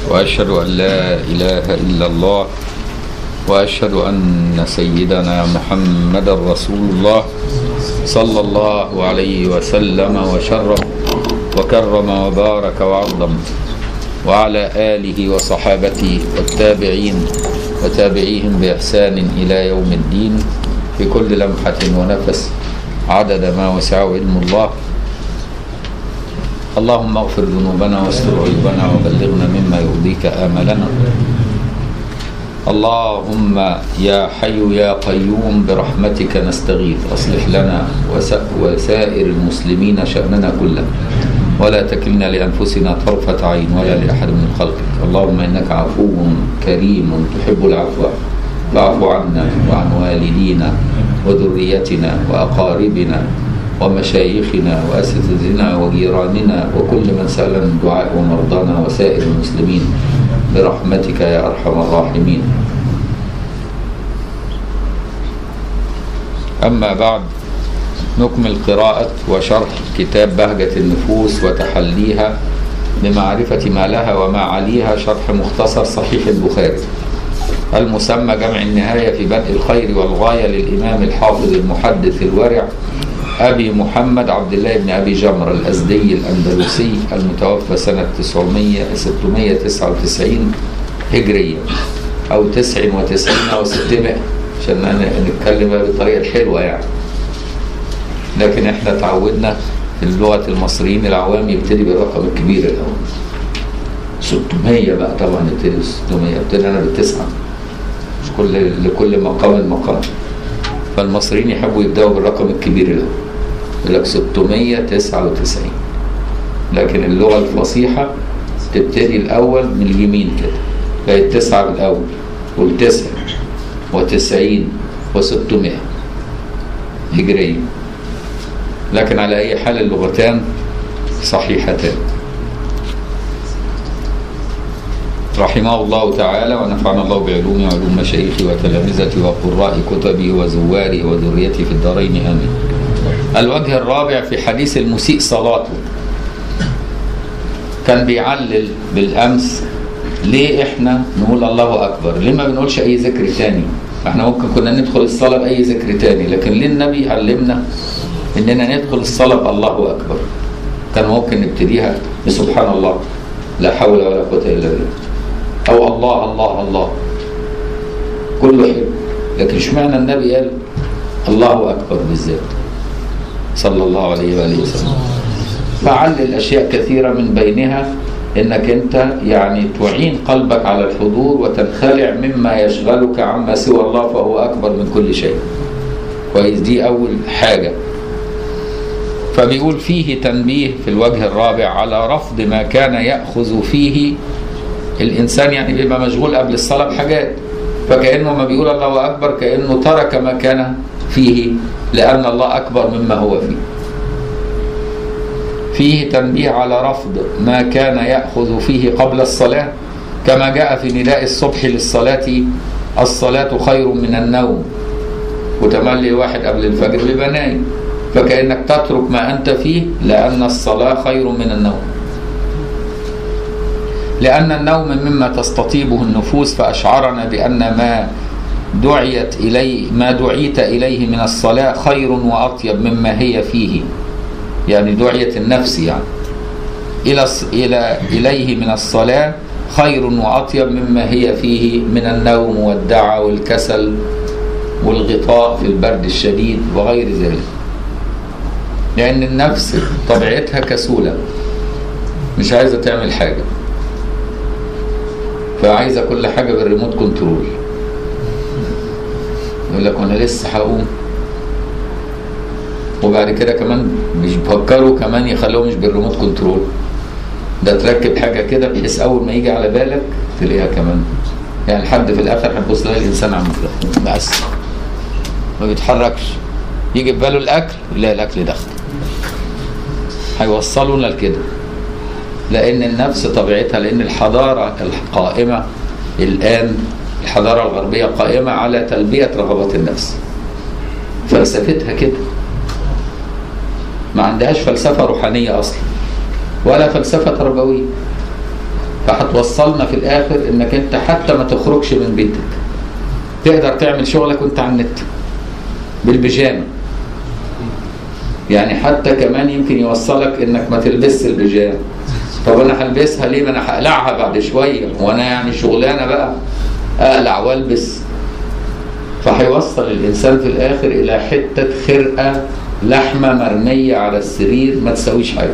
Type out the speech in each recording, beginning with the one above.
وأشهد أن لا إله إلا الله وأشهد أن سيدنا محمد رسول الله صلى الله عليه وسلم وشرف وكرم وبارك وعظم وعلى آله وصحابته والتابعين وتابعيهم بإحسان إلى يوم الدين في كل لمحة ونفس عدد ما وسعه علم الله اللهم اغفر ذنوبنا واستر عيوبنا وبلغنا مما يرضيك آملنا اللهم يا حي يا قيوم برحمتك نستغيث اصلح لنا وسائر المسلمين شأننا كله ولا تكلنا لأنفسنا طرفة عين ولا لأحد من خلقك اللهم إنك عفو كريم تحب العفو فاعف عنا وعن والدينا وذريتنا وأقاربنا ومشايخنا وأساتذتنا وجيراننا وكل من سألنا الدعاء ومرضانا وسائر المسلمين برحمتك يا أرحم الراحمين أما بعد نكمل قراءة وشرح كتاب بهجة النفوس وتحليها بمعرفة ما لها وما عليها شرح مختصر صحيح البخاري المسمى جمع النهاية في بدء الخير والغاية للإمام الحافظ المحدث الورع أبي محمد عبد الله بن أبي جمر الأزدي الأندلسي المتوفى سنة 900 699 هجرية أو 99 أو 600 عشان نتكلم بالطريقة الحلوة يعني لكن احنا تعودنا في اللغة المصريين العوام يبتدي بالرقم الكبير الأول 600 بقى طبعا يبتدي ب 600 ابتدي أنا بالتسعة مش كل لكل مقام مقام فالمصريين يحبوا يبدأوا بالرقم الكبير الأول يقول لك 699 لكن اللغة الفصيحة تبتدي الأول من اليمين كده فهي التسعة الأول والتسع وتسعين وستمائة هجرية لكن على أي حال اللغتان صحيحتان رحمه الله تعالى ونفعنا الله بعلومه وعلوم مشايخه وتلامذته وقراء كتبه وزواره وذريته في الدارين آمين الوجه الرابع في حديث المسيء صلاته كان بيعلل بالأمس ليه احنا نقول الله أكبر ليه ما بنقولش أي ذكر تاني احنا ممكن كنا ندخل الصلاة بأي ذكر تاني لكن ليه النبي علمنا اننا ندخل الصلاة بالله أكبر كان ممكن نبتديها بسبحان الله لا حول ولا قوة إلا بالله أو الله الله الله كله حلو لكن اشمعنى النبي قال الله أكبر بالذات صلى الله عليه وآله وسلم فعلل أشياء كثيرة من بينها انك انت يعني تعين قلبك على الحضور وتنخلع مما يشغلك عما سوى الله فهو اكبر من كل شيء كويس دي اول حاجه فبيقول فيه تنبيه في الوجه الرابع على رفض ما كان ياخذ فيه الانسان يعني بيبقى مشغول قبل الصلاه بحاجات فكانه ما بيقول الله اكبر كانه ترك ما كان فيه لان الله اكبر مما هو فيه فيه تنبيه على رفض ما كان يأخذ فيه قبل الصلاة كما جاء في نداء الصبح للصلاة الصلاة خير من النوم وتملي واحد قبل الفجر بيبقى نايم فكأنك تترك ما أنت فيه لأن الصلاة خير من النوم لأن النوم مما تستطيبه النفوس فأشعرنا بأن ما دعيت إليه ما دعيت إليه من الصلاة خير وأطيب مما هي فيه يعني دعية النفس يعني إلى إلى إليه من الصلاة خير وأطيب مما هي فيه من النوم والدعى والكسل والغطاء في البرد الشديد وغير ذلك لأن النفس طبيعتها كسولة مش عايزة تعمل حاجة فعايزة كل حاجة بالريموت كنترول يقول لك وأنا لسه هقوم وبعد كده كمان مش بيفكروا كمان يخلوه مش بالريموت كنترول ده تركب حاجه كده بحيث اول ما يجي على بالك تلاقيها كمان يعني لحد في الاخر هتبص تلاقي الانسان عم بس ما بيتحركش يجي في باله الاكل يلاقي الاكل دخل هيوصلونا لكده لان النفس طبيعتها لان الحضاره القائمه الان الحضاره الغربيه قائمه على تلبيه رغبات النفس فلسفتها كده ما عندهاش فلسفة روحانية أصلا ولا فلسفة تربوية فهتوصلنا في الاخر انك انت حتى ما تخرجش من بيتك تقدر تعمل شغلك وانت على النت بالبيجامه يعني حتى كمان يمكن يوصلك انك ما تلبسش البيجامه طب انا هلبسها ليه ما انا هقلعها بعد شويه وانا يعني شغلانه بقى اقلع والبس فهيوصل الانسان في الاخر الى حته خرقه لحمه مرميه على السرير ما تساويش حاجه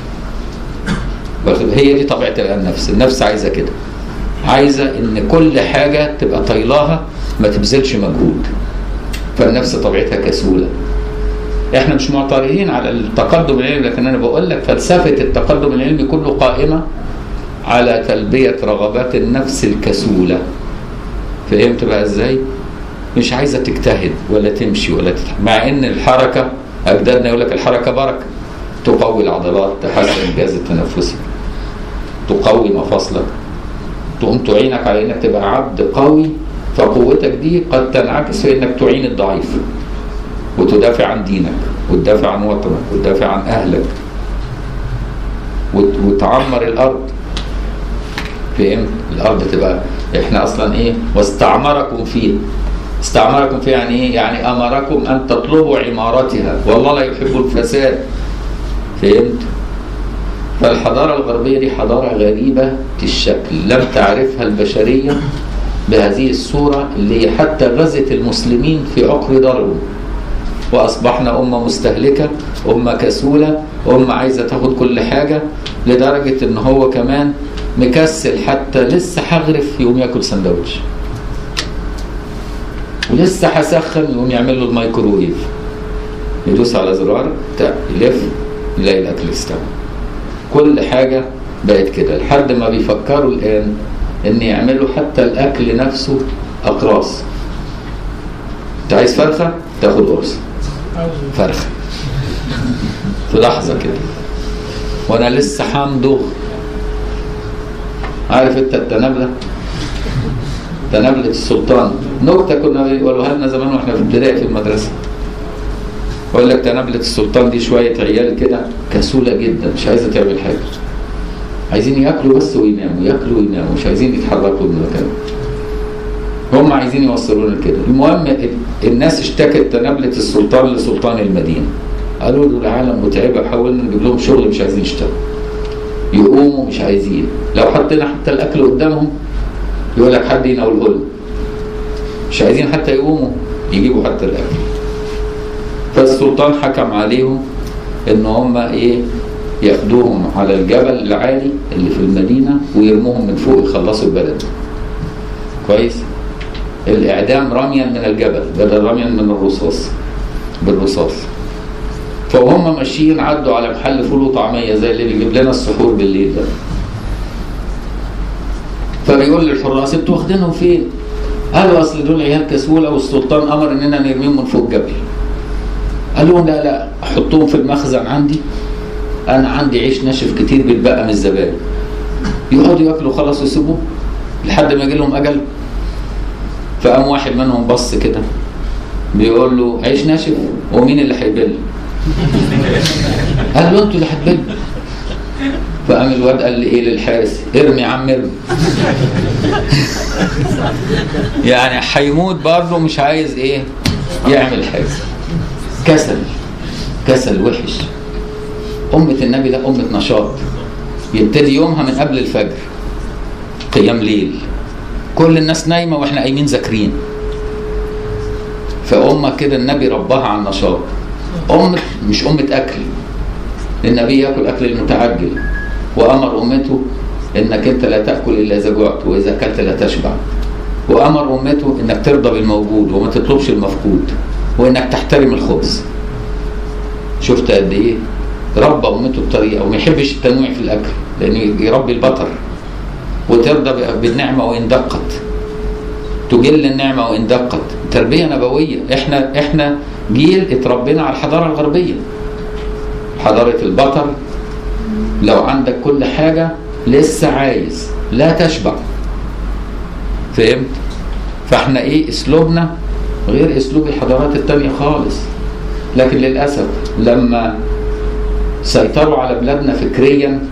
هي دي طبيعه النفس النفس عايزه كده عايزه ان كل حاجه تبقى طايلاها ما تبذلش مجهود فالنفس طبيعتها كسوله احنا مش معترضين على التقدم العلمي لكن انا بقول لك فلسفه التقدم العلمي كله قائمه على تلبيه رغبات النفس الكسوله فهمت بقى ازاي؟ مش عايزه تجتهد ولا تمشي ولا تتحرك مع ان الحركه اجدادنا يقول لك الحركه بركه تقوي العضلات تحسن الجهاز التنفسي تقوي مفاصلك تقوم تعينك على انك تبقى عبد قوي فقوتك دي قد تنعكس في انك تعين الضعيف وتدافع عن دينك وتدافع عن وطنك وتدافع عن اهلك وت- وتعمر الارض فهمت الارض تبقى احنا اصلا ايه واستعمركم فيه استعمركم فيه يعني ايه يعني امركم ان تطلبوا عمارتها والله لا يحب الفساد فهمت فالحضارة الغربية دي حضارة غريبة الشكل لم تعرفها البشرية بهذه الصورة اللي هي حتى غزت المسلمين في عقر دارهم وأصبحنا أمة مستهلكة أمة كسولة أمة عايزة تاخد كل حاجة لدرجة إن هو كمان مكسل حتى لسه هغرف يقوم ياكل سندوتش ولسه هسخن يقوم يعمل له الميكروويف يدوس على زرار تق يلف يلاقي الاكل استوى كل حاجه بقت كده لحد ما بيفكروا الان ان يعملوا حتى الاكل نفسه اقراص انت عايز فرخه تاخد قرص فرخه في لحظه كده وانا لسه حامضغ عارف انت التنابله تنابله السلطان نكته كنا بيقولوها لنا زمان واحنا في ابتدائي في المدرسه يقول لك تنابله السلطان دي شويه عيال كده كسوله جدا مش عايزه تعمل حاجه عايزين ياكلوا بس ويناموا ياكلوا ويناموا مش عايزين يتحركوا من مكانهم هم عايزين يوصلونا لكده المهم الناس اشتكت تنابله السلطان لسلطان المدينه قالوا له العالم متعبه حاولنا نجيب لهم شغل مش عايزين يشتغلوا يقوموا مش عايزين لو حطينا حتى الاكل قدامهم يقول لك حد يناوله لنا مش عايزين حتى يقوموا يجيبوا حتى الاكل فالسلطان حكم عليهم ان هم ايه ياخدوهم على الجبل العالي اللي في المدينه ويرموهم من فوق يخلصوا البلد كويس الاعدام رميا من الجبل بدل رميا من الرصاص بالرصاص فهم ماشيين عدوا على محل فول وطعميه زي اللي بيجيب لنا السحور بالليل ده فبيقول للحراس انتوا واخدينهم فين؟ قالوا اصل دول عيال كسوله والسلطان امر اننا نرميهم من فوق الجبل. قال لهم لا لا احطهم في المخزن عندي انا عندي عيش ناشف كتير بيتبقى من الزبائن. يقعدوا ياكلوا خلاص ويسيبوه لحد ما يجي لهم اجل. فقام واحد منهم بص كده بيقول له عيش ناشف ومين اللي هيبل؟ قال له انتوا اللي هتبلوا. فقام الواد قال لي ايه للحارس ارمي يا عم ارمي يعني هيموت برضه مش عايز ايه يعمل حاجه كسل كسل وحش أمة النبي ده أمة نشاط يبتدي يومها من قبل الفجر قيام ليل كل الناس نايمة واحنا قايمين ذاكرين فأمة كده النبي رباها على النشاط أمة مش أمة أكل النبي ياكل أكل المتعجل وأمر أمته إنك أنت لا تأكل إلا إذا جعت وإذا أكلت لا تشبع وأمر أمته إنك ترضى بالموجود وما تطلبش المفقود وإنك تحترم الخبز شفت قد إيه ربى أمته بطريقة وما يحبش التنويع في الأكل لأنه يربي البطر وترضى بالنعمة وإن دقت تجل النعمة وإن دقت تربية نبوية إحنا إحنا جيل اتربينا على الحضارة الغربية حضارة البطر لو عندك كل حاجة لسه عايز لا تشبع فهمت فاحنا ايه اسلوبنا غير اسلوب الحضارات التانية خالص لكن للأسف لما سيطروا على بلادنا فكريا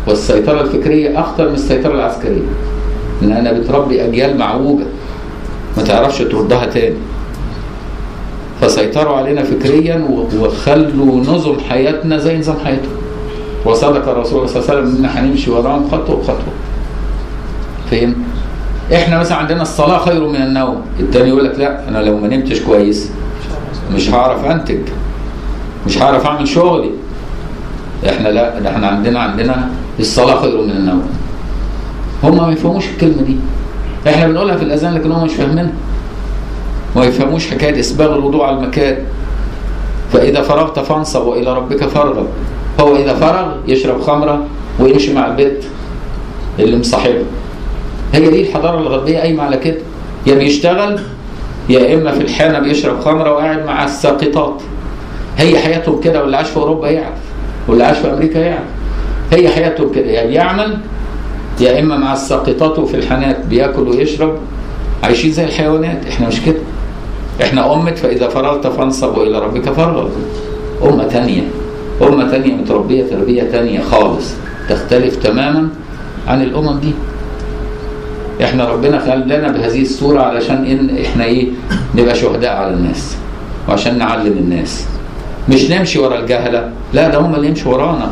والسيطرة الفكرية أخطر من السيطرة العسكرية لأنها بتربي أجيال معوجة ما تعرفش تردها تاني فسيطروا علينا فكريا وخلوا نظم حياتنا زي نظام حياتهم وصدق الرسول صلى الله عليه وسلم ان هنمشي وراهم خطوه بخطوه فهم احنا مثلا عندنا الصلاه خير من النوم التاني يقول لك لا انا لو ما نمتش كويس مش هعرف انتج مش هعرف اعمل شغلي احنا لا ده احنا عندنا عندنا الصلاه خير من النوم هم ما يفهموش الكلمه دي احنا بنقولها في الاذان لكن هم مش فاهمينها ما يفهموش حكايه اسباغ الوضوء على المكان فاذا فرغت فانصب والى ربك فارغب هو اذا فرغ يشرب خمره ويمشي مع البيت اللي مصاحبه هي دي الحضاره الغربيه قايمه على كده يا يعني بيشتغل يا اما في الحانه بيشرب خمره وقاعد مع الساقطات هي حياتهم كده واللي عاش في اوروبا يعرف واللي عاش في امريكا يعرف هي حياتهم كده يا يعني بيعمل يا اما مع الساقطات وفي الحانات بياكل ويشرب عايشين زي الحيوانات احنا مش كده احنا أمة فإذا فرغت فانصب وإلى ربك فارغب أمة تانية أمة تانية متربية تربية تانية خالص تختلف تماما عن الأمم دي احنا ربنا خلانا بهذه الصورة علشان إن احنا ايه نبقى شهداء على الناس وعشان نعلم الناس مش نمشي ورا الجهلة لا ده هم اللي يمشوا ورانا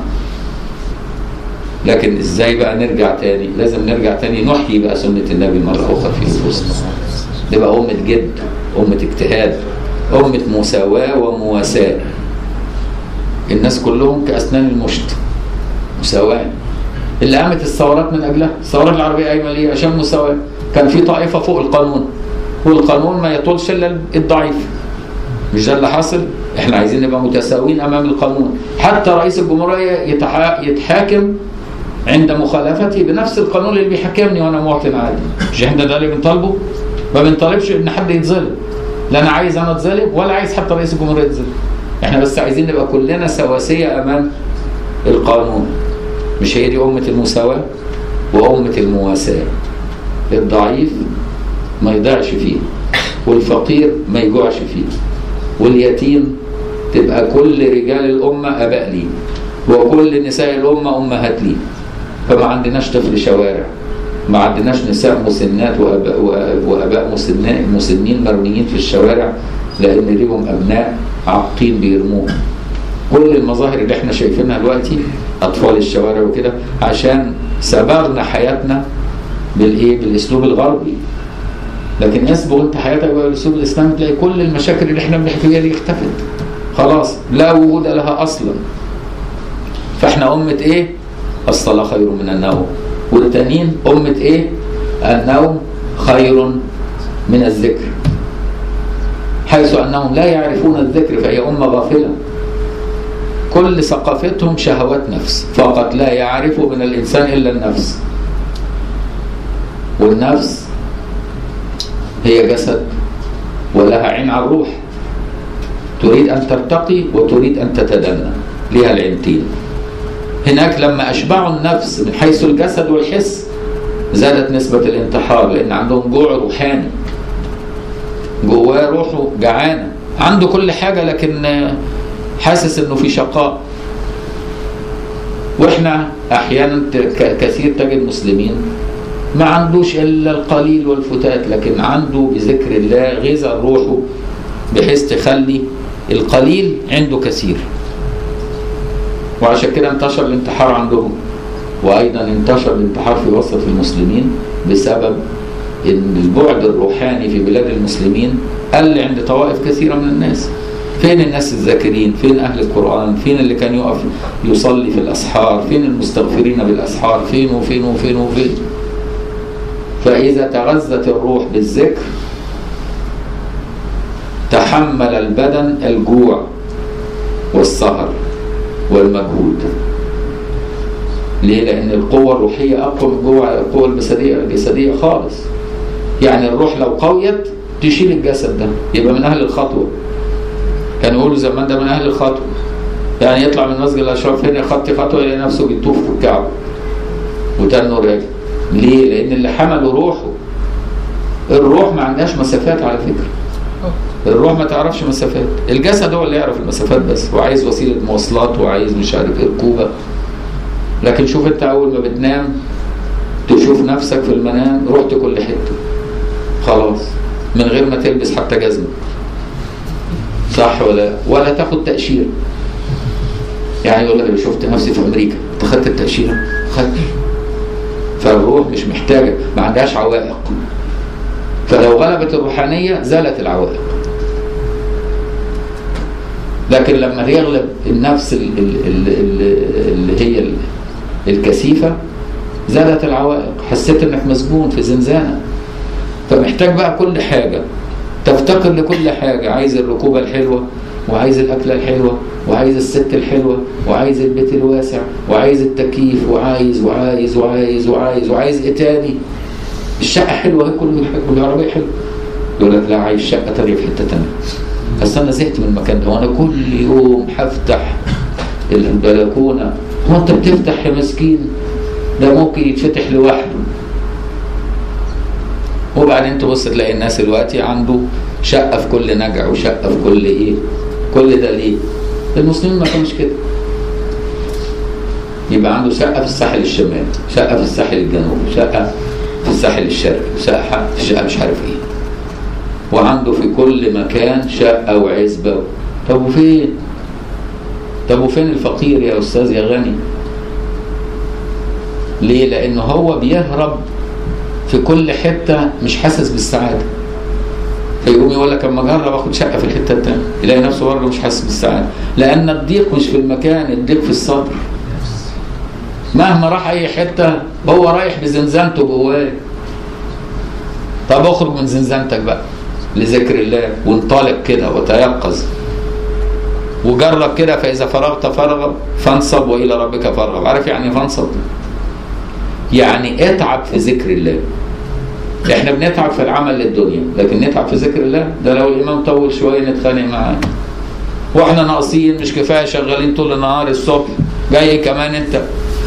لكن ازاي بقى نرجع تاني لازم نرجع تاني نحيي بقى سنة النبي مرة أخرى في نفوسنا نبقى أمة جد أمة اجتهاد أمة مساواة ومواساة الناس كلهم كأسنان المشط مساواة اللي قامت الثورات من أجلها الثورات العربية قايمة ليه عشان مساواة كان في طائفة فوق القانون والقانون ما يطولش إلا الضعيف مش ده اللي حاصل احنا عايزين نبقى متساويين امام القانون حتى رئيس الجمهوريه يتحاكم عند مخالفتي بنفس القانون اللي بيحكمني وانا مواطن عادي مش احنا ده اللي بنطالبه ما بنطالبش ان حد يتظلم لا انا عايز انا اتظلم ولا عايز حتى رئيس الجمهوريه يتظلم احنا بس عايزين نبقى كلنا سواسيه امام القانون مش هي دي امه المساواه وامه المواساه الضعيف ما يضيعش فيه والفقير ما يجوعش فيه واليتيم تبقى كل رجال الامه اباء ليه وكل نساء الامه امهات ليه فما عندناش طفل شوارع ما عندناش نساء مسنات واباء واباء مسنات مسنين مرميين في الشوارع لان ليهم ابناء عاقين بيرموهم كل المظاهر اللي احنا شايفينها دلوقتي اطفال الشوارع وكده عشان سبغنا حياتنا بالايه بالاسلوب الغربي لكن يسبغ انت حياتك بالاسلوب الاسلامي تلاقي كل المشاكل اللي احنا بنحكي فيها دي اختفت خلاص لا وجود لها اصلا فاحنا امه ايه الصلاه خير من النوم والتانيين أمة إيه؟ النوم خير من الذكر حيث أنهم لا يعرفون الذكر فهي أمة غافلة كل ثقافتهم شهوات نفس فقط لا يعرف من الإنسان إلا النفس والنفس هي جسد ولها عين على الروح تريد أن ترتقي وتريد أن تتدنى لها العينتين هناك لما أشبعوا النفس من حيث الجسد والحس زادت نسبة الانتحار لأن عندهم جوع روحاني جواه روحه جعانة عنده كل حاجة لكن حاسس انه في شقاء واحنا احيانا كثير تجد مسلمين ما عندوش الا القليل والفتات لكن عنده بذكر الله غذاء روحه بحيث تخلي القليل عنده كثير وعشان كده انتشر الانتحار عندهم وايضا انتشر الانتحار في وسط المسلمين بسبب ان البعد الروحاني في بلاد المسلمين قل عند طوائف كثيره من الناس فين الناس الذاكرين فين اهل القران فين اللي كان يقف يصلي في الاسحار فين المستغفرين بالاسحار فين وفين وفين وفين فاذا تغذت الروح بالذكر تحمل البدن الجوع والسهر والمجهود ليه؟ لأن القوة الروحية أقوى من جوه القوة الجسدية الجسدية خالص. يعني الروح لو قويت تشيل الجسد ده يبقى من أهل الخطوة. كانوا يقولوا زمان ده من أهل الخطوة. يعني يطلع من مسجد الأشراف هنا خط خطوة يلاقي نفسه بيطوف في الكعبة. وتنه راجع. ليه؟ لأن اللي حملوا روحه الروح ما عندهاش مسافات على فكرة. الروح ما تعرفش مسافات الجسد هو اللي يعرف المسافات بس وعايز وسيله مواصلات وعايز مش عارف ايه ركوبه لكن شوف انت اول ما بتنام تشوف نفسك في المنام رحت كل حته خلاص من غير ما تلبس حتى جزمه صح ولا ولا تاخد تاشيره يعني يقول لك انا شفت نفسي في امريكا انت خدت التاشيره خدت فالروح مش محتاجه ما عندهاش عوائق فلو غلبت الروحانيه زالت العوائق لكن لما يغلب النفس ال- ال- ال- ال- اللي هي ال- الكثيفه زالت العوائق حسيت انك مسجون في زنزانه فمحتاج بقى كل حاجه تفتقر لكل حاجه عايز الركوبه الحلوه وعايز الاكله الحلوه وعايز الست الحلوه وعايز البيت الواسع وعايز التكييف وعايز وعايز وعايز وعايز وعايز ايه تاني الشقه حلوه هي كل والعربيه حلوه يقول لك لا عايز شقه تانيه في حته تانيه بس انا زهقت من المكان ده وانا كل يوم هفتح البلكونه هو انت بتفتح يا مسكين ده ممكن يتفتح لوحده وبعدين تبص تلاقي الناس دلوقتي عنده شقه في كل نجع وشقه في كل ايه كل ده ليه المسلمين ما كانوش كده يبقى عنده شقه في الساحل الشمالي شقه في الساحل الجنوبي شقه في الساحل الشرقي شقه في شقه مش عارف ايه وعنده في كل مكان شقه وعزبه طب وفين طب وفين الفقير يا استاذ يا غني ليه لانه هو بيهرب في كل حته مش حاسس بالسعاده فيقوم يقول لك اما اجرب اخد شقه في الحته الثانيه يلاقي نفسه برضه مش حاسس بالسعاده لان الضيق مش في المكان الضيق في الصدر مهما راح اي حته هو رايح بزنزانته جواه طب اخرج من زنزانتك بقى لذكر الله وانطلق كده وتيقظ وجرب كده فاذا فرغت فرغب فانصب والى ربك فارغب عارف يعني فانصب يعني اتعب في ذكر الله احنا بنتعب في العمل للدنيا لكن نتعب في ذكر الله ده لو الامام طول شويه نتخانق معاه واحنا ناقصين مش كفايه شغالين طول النهار الصبح جاي كمان انت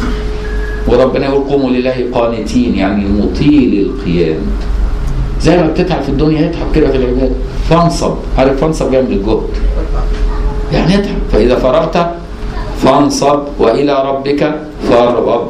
وربنا يقول قوموا لله قانتين يعني مطيل القيام زي ما بتتعب في الدنيا اتعب كده في العباده فانصب عارف فانصب جنب الجهد يعني اتعب فاذا فرغت فانصب والى ربك فارغب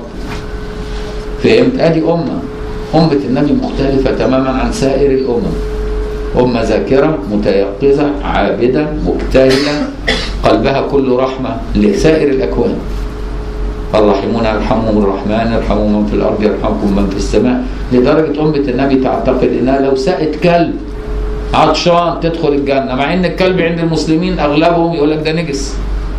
فهمت ادي امه امه النبي مختلفه تماما عن سائر الامم امه ذاكره متيقظه عابده مجتهده قلبها كله رحمه لسائر الاكوان الراحمون يرحمهم الرحمن يرحموا من في الارض يرحمكم من في السماء لدرجه امه النبي تعتقد انها لو سقت كلب عطشان تدخل الجنه مع ان الكلب عند المسلمين اغلبهم يقول لك ده نجس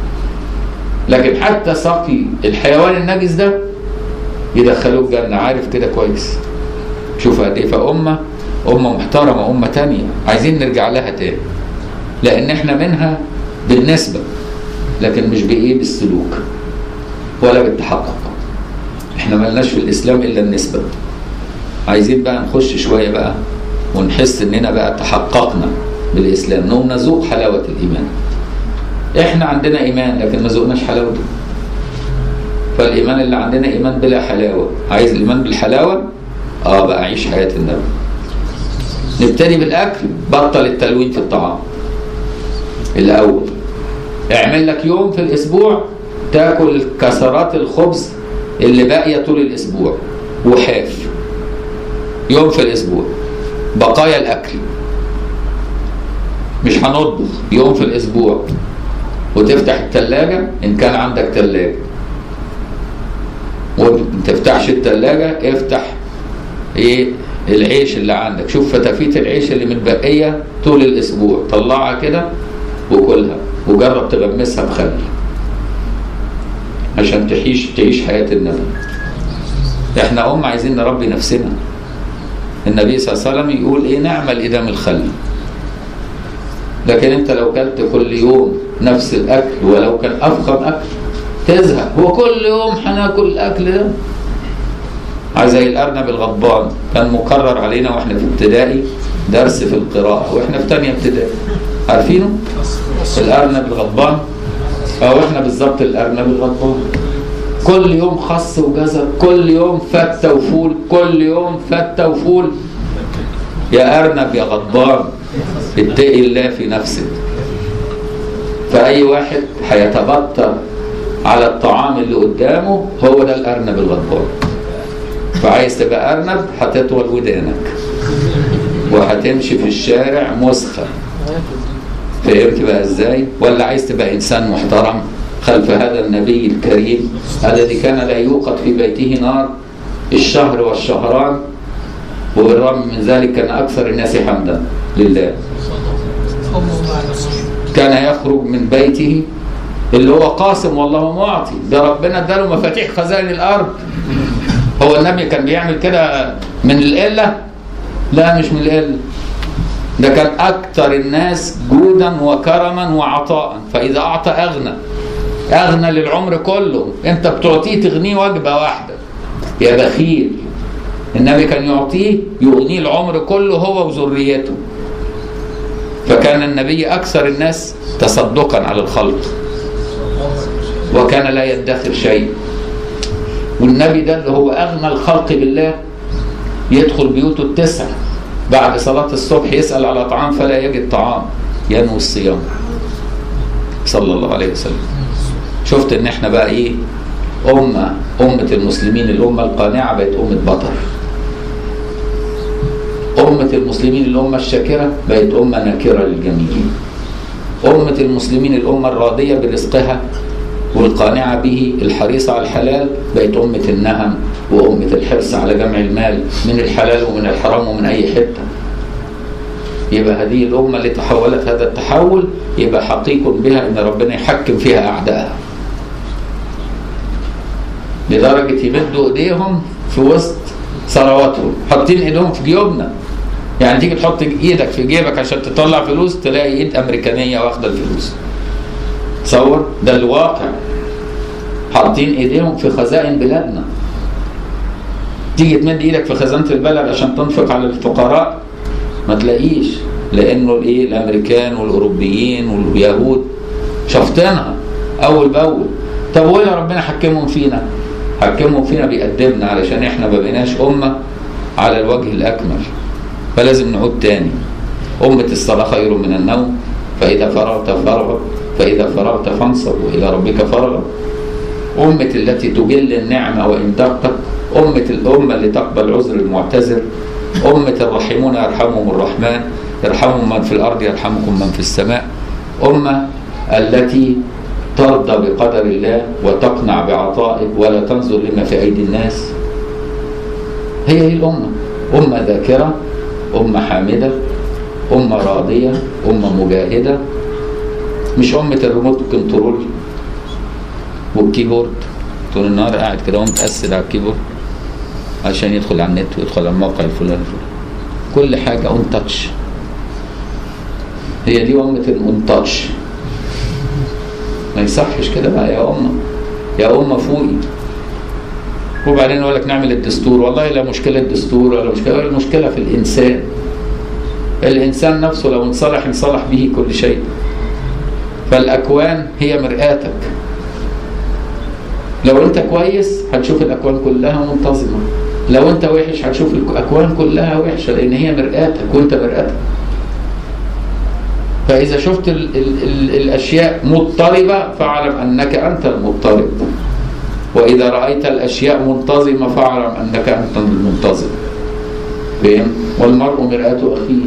لكن حتى سقي الحيوان النجس ده يدخلوه الجنه عارف كده كويس شوف قد ايه فامه امه محترمه امه تانية عايزين نرجع لها تاني لان احنا منها بالنسبه لكن مش بايه بالسلوك ولا بالتحقق احنا ملناش في الاسلام الا النسبه عايزين بقى نخش شويه بقى ونحس اننا بقى تحققنا بالاسلام نقوم نذوق حلاوه الايمان احنا عندنا ايمان لكن ما ذوقناش حلاوته فالايمان اللي عندنا ايمان بلا حلاوه عايز الايمان بالحلاوه اه بقى عيش حياه النبي نبتدي بالاكل بطل التلوين في الطعام الاول اعمل لك يوم في الاسبوع تاكل كسرات الخبز اللي باقيه طول الاسبوع وحاف يوم في الاسبوع بقايا الاكل مش هنطبخ يوم في الاسبوع وتفتح الثلاجه ان كان عندك ثلاجه وما تفتحش الثلاجه افتح ايه العيش اللي عندك شوف فتافيت العيش اللي متبقيه طول الاسبوع طلعها كده وكلها وجرب تغمسها بخل عشان تعيش تعيش حياه النبي احنا ام عايزين نربي نفسنا النبي صلى الله عليه وسلم يقول ايه نعمل ادام الخل لكن انت لو كلت كل يوم نفس الاكل ولو كان افخم اكل تزهق هو كل يوم هناكل الاكل ده زي الارنب الغضبان كان مقرر علينا واحنا في ابتدائي درس في القراءه واحنا في ثانيه ابتدائي عارفينه الارنب الغضبان اه احنا بالظبط الارنب الغضبان كل يوم خس وجزر كل يوم فته وفول كل يوم فته وفول يا ارنب يا غضبان اتقي الله في نفسك فاي واحد هيتبطر على الطعام اللي قدامه هو ده الارنب الغضبان فعايز تبقى ارنب هتطول ودانك وهتمشي في الشارع مسخه فهمت بقى ازاي ولا عايز تبقى انسان محترم خلف هذا النبي الكريم الذي كان لا يوقد في بيته نار الشهر والشهران وبالرغم من ذلك كان اكثر الناس حمدا لله كان يخرج من بيته اللي هو قاسم والله معطي ده ربنا اداله مفاتيح خزائن الارض هو النبي كان بيعمل كده من القله لا مش من القله ده كان اكثر الناس جودا وكرما وعطاء فاذا اعطى اغنى اغنى للعمر كله انت بتعطيه تغنيه وجبه واحده يا بخيل النبي كان يعطيه يغنيه العمر كله هو وذريته فكان النبي اكثر الناس تصدقا على الخلق وكان لا يدخر شيء والنبي ده اللي هو اغنى الخلق بالله يدخل بيوته التسع بعد صلاة الصبح يسأل على طعام فلا يجد طعام ينوي الصيام صلى الله عليه وسلم شفت ان احنا بقى ايه أمة أمة المسلمين الأمة القانعة بقت أمة بطر أمة المسلمين الأمة الشاكرة بقت أمة ناكرة للجميع أمة المسلمين الأمة الراضية برزقها والقانعة به الحريصة على الحلال بقت أمة النهم وأمة الحرص على جمع المال من الحلال ومن الحرام ومن أي حتة يبقى هذه الأمة اللي تحولت هذا التحول يبقى حقيق بها أن ربنا يحكم فيها أعدائها لدرجة يمدوا إيديهم في وسط ثرواتهم حاطين إيدهم في جيوبنا يعني تيجي تحط إيدك في جيبك عشان تطلع فلوس تلاقي إيد أمريكانية واخدة الفلوس تصور ده الواقع حاطين ايديهم في خزائن بلادنا تيجي تمد ايدك في خزانه البلد عشان تنفق على الفقراء ما تلاقيش لانه الايه الامريكان والاوروبيين واليهود شفطينها اول باول طب ولا ربنا حكمهم فينا حكمهم فينا بيأدبنا علشان احنا ما بقيناش امه على الوجه الاكمل فلازم نعود تاني امه الصلاه خير من النوم فاذا فرغت فرغ فإذا فرغت فانصب وإلى ربك فرغ أمة التي تجل النعمة وإن دقت أمة الأمة اللي تقبل عذر المعتذر أمة الرحمون يرحمهم الرحمن يرحمهم من في الأرض يرحمكم من في السماء أمة التي ترضى بقدر الله وتقنع بعطائه ولا تنظر لما في أيدي الناس هي هي الأمة أمة ذاكرة أمة حامدة أمة راضية أمة مجاهدة مش أمة الريموت كنترول والكيبورد طول النهار قاعد كده وهو متأسد على الكيبورد عشان يدخل على النت ويدخل على الموقع الفلاني كل حاجة اون تاتش هي دي أمة الاون تاتش ما يصحش كده بقى يا أمة يا أمة فوقي وبعدين يقول لك نعمل الدستور والله لا مشكلة دستور ولا مشكلة المشكلة في الإنسان الإنسان نفسه لو انصلح انصلح به كل شيء فالأكوان هي مرآتك لو أنت كويس هتشوف الأكوان كلها منتظمة لو أنت وحش هتشوف الأكوان كلها وحشة لأن هي مرآتك وأنت مرآتك فإذا شفت ال ال ال الأشياء مضطربة فاعلم أنك أنت المضطرب وإذا رأيت الأشياء منتظمة فاعلم أنك أنت المنتظم فهم؟ والمرء مرآة أخيه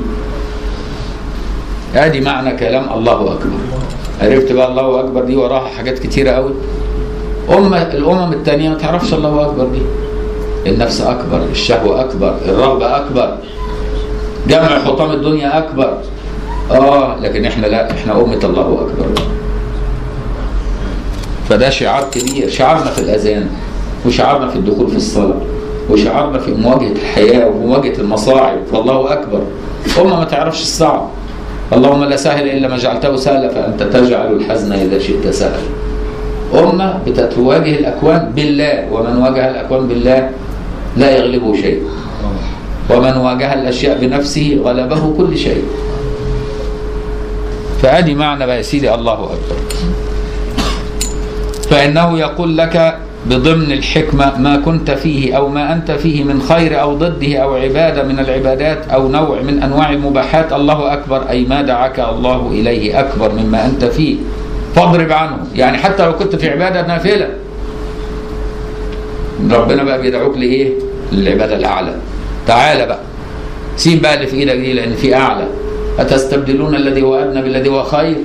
ادي معنى كلام الله اكبر عرفت بقى الله اكبر دي وراها حاجات كتيره قوي أمة الأمم التانية ما تعرفش الله أكبر دي النفس أكبر الشهوة أكبر الرغبة أكبر جمع حطام الدنيا أكبر آه لكن إحنا لا إحنا أمة الله أكبر فده شعار كبير شعارنا في الأذان وشعارنا في الدخول في الصلاة وشعارنا في مواجهة الحياة ومواجهة المصاعب فالله أكبر أمة ما تعرفش الصعب اللهم لا سهل إلا ما جعلته سهلا فأنت تجعل الحزن إذا شئت سهلا أمة بتتواجه الأكوان بالله ومن واجه الأكوان بالله لا يغلبه شيء ومن واجه الأشياء بنفسه غلبه كل شيء فأدي معنى بقى يا سيدي الله أكبر فإنه يقول لك بضمن الحكمة ما كنت فيه أو ما أنت فيه من خير أو ضده أو عبادة من العبادات أو نوع من أنواع المباحات الله أكبر أي ما دعاك الله إليه أكبر مما أنت فيه فاضرب عنه يعني حتى لو كنت في عباده نافله ربنا بقى بيدعوك لايه؟ للعباده الاعلى تعالى بقى سيب بقى اللي في ايدك دي لان في اعلى اتستبدلون الذي هو ادنى بالذي هو خير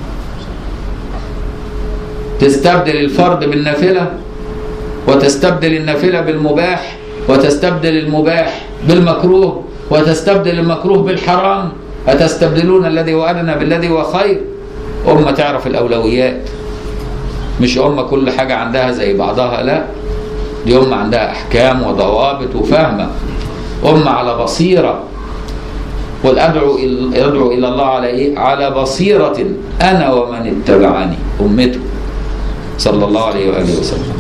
تستبدل الفرض بالنافله وتستبدل النافله بالمباح وتستبدل المباح بالمكروه وتستبدل المكروه بالحرام أتستبدلون الذي هو أدنى بالذي هو خير أمة تعرف الأولويات مش أمة كل حاجة عندها زي بعضها لا دي أمة عندها أحكام وضوابط وفاهمة أمة على بصيرة قل أدعو إل- أدعو إلى الله على إيه؟ على بصيرة أنا ومن اتبعني أمته صلى الله عليه وآله وسلم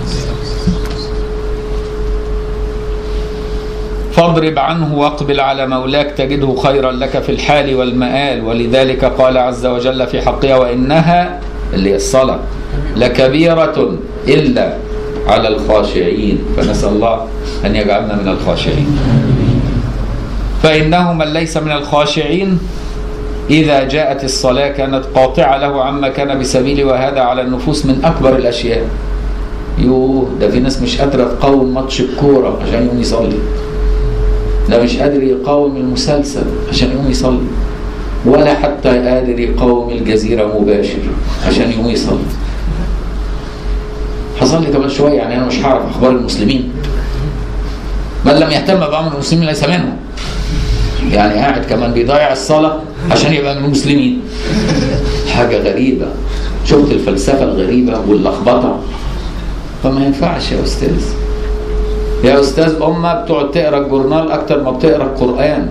فاضرب عنه واقبل على مولاك تجده خيرا لك في الحال والمآل ولذلك قال عز وجل في حقها وإنها اللي هي الصلاة لكبيرة إلا على الخاشعين فنسأل الله أن يجعلنا من الخاشعين فإنه من ليس من الخاشعين إذا جاءت الصلاة كانت قاطعة له عما كان بسبيله وهذا على النفوس من أكبر الأشياء يوه ده في ناس مش قادرة تقاوم ماتش الكورة عشان يقوم يصلي ده مش قادر يقاوم المسلسل عشان يقوم يصلي ولا حتى قادر يقاوم الجزيرة مباشر عشان يقوم يصلي حصل لي كمان شوية يعني أنا مش هعرف أخبار المسلمين من لم يهتم بأمر المسلمين ليس منهم يعني قاعد كمان بيضيع الصلاة عشان يبقى من المسلمين حاجة غريبة شفت الفلسفة الغريبة واللخبطة فما ينفعش يا أستاذ يا أستاذ أمة بتقعد تقرأ الجورنال أكتر ما بتقرأ القرآن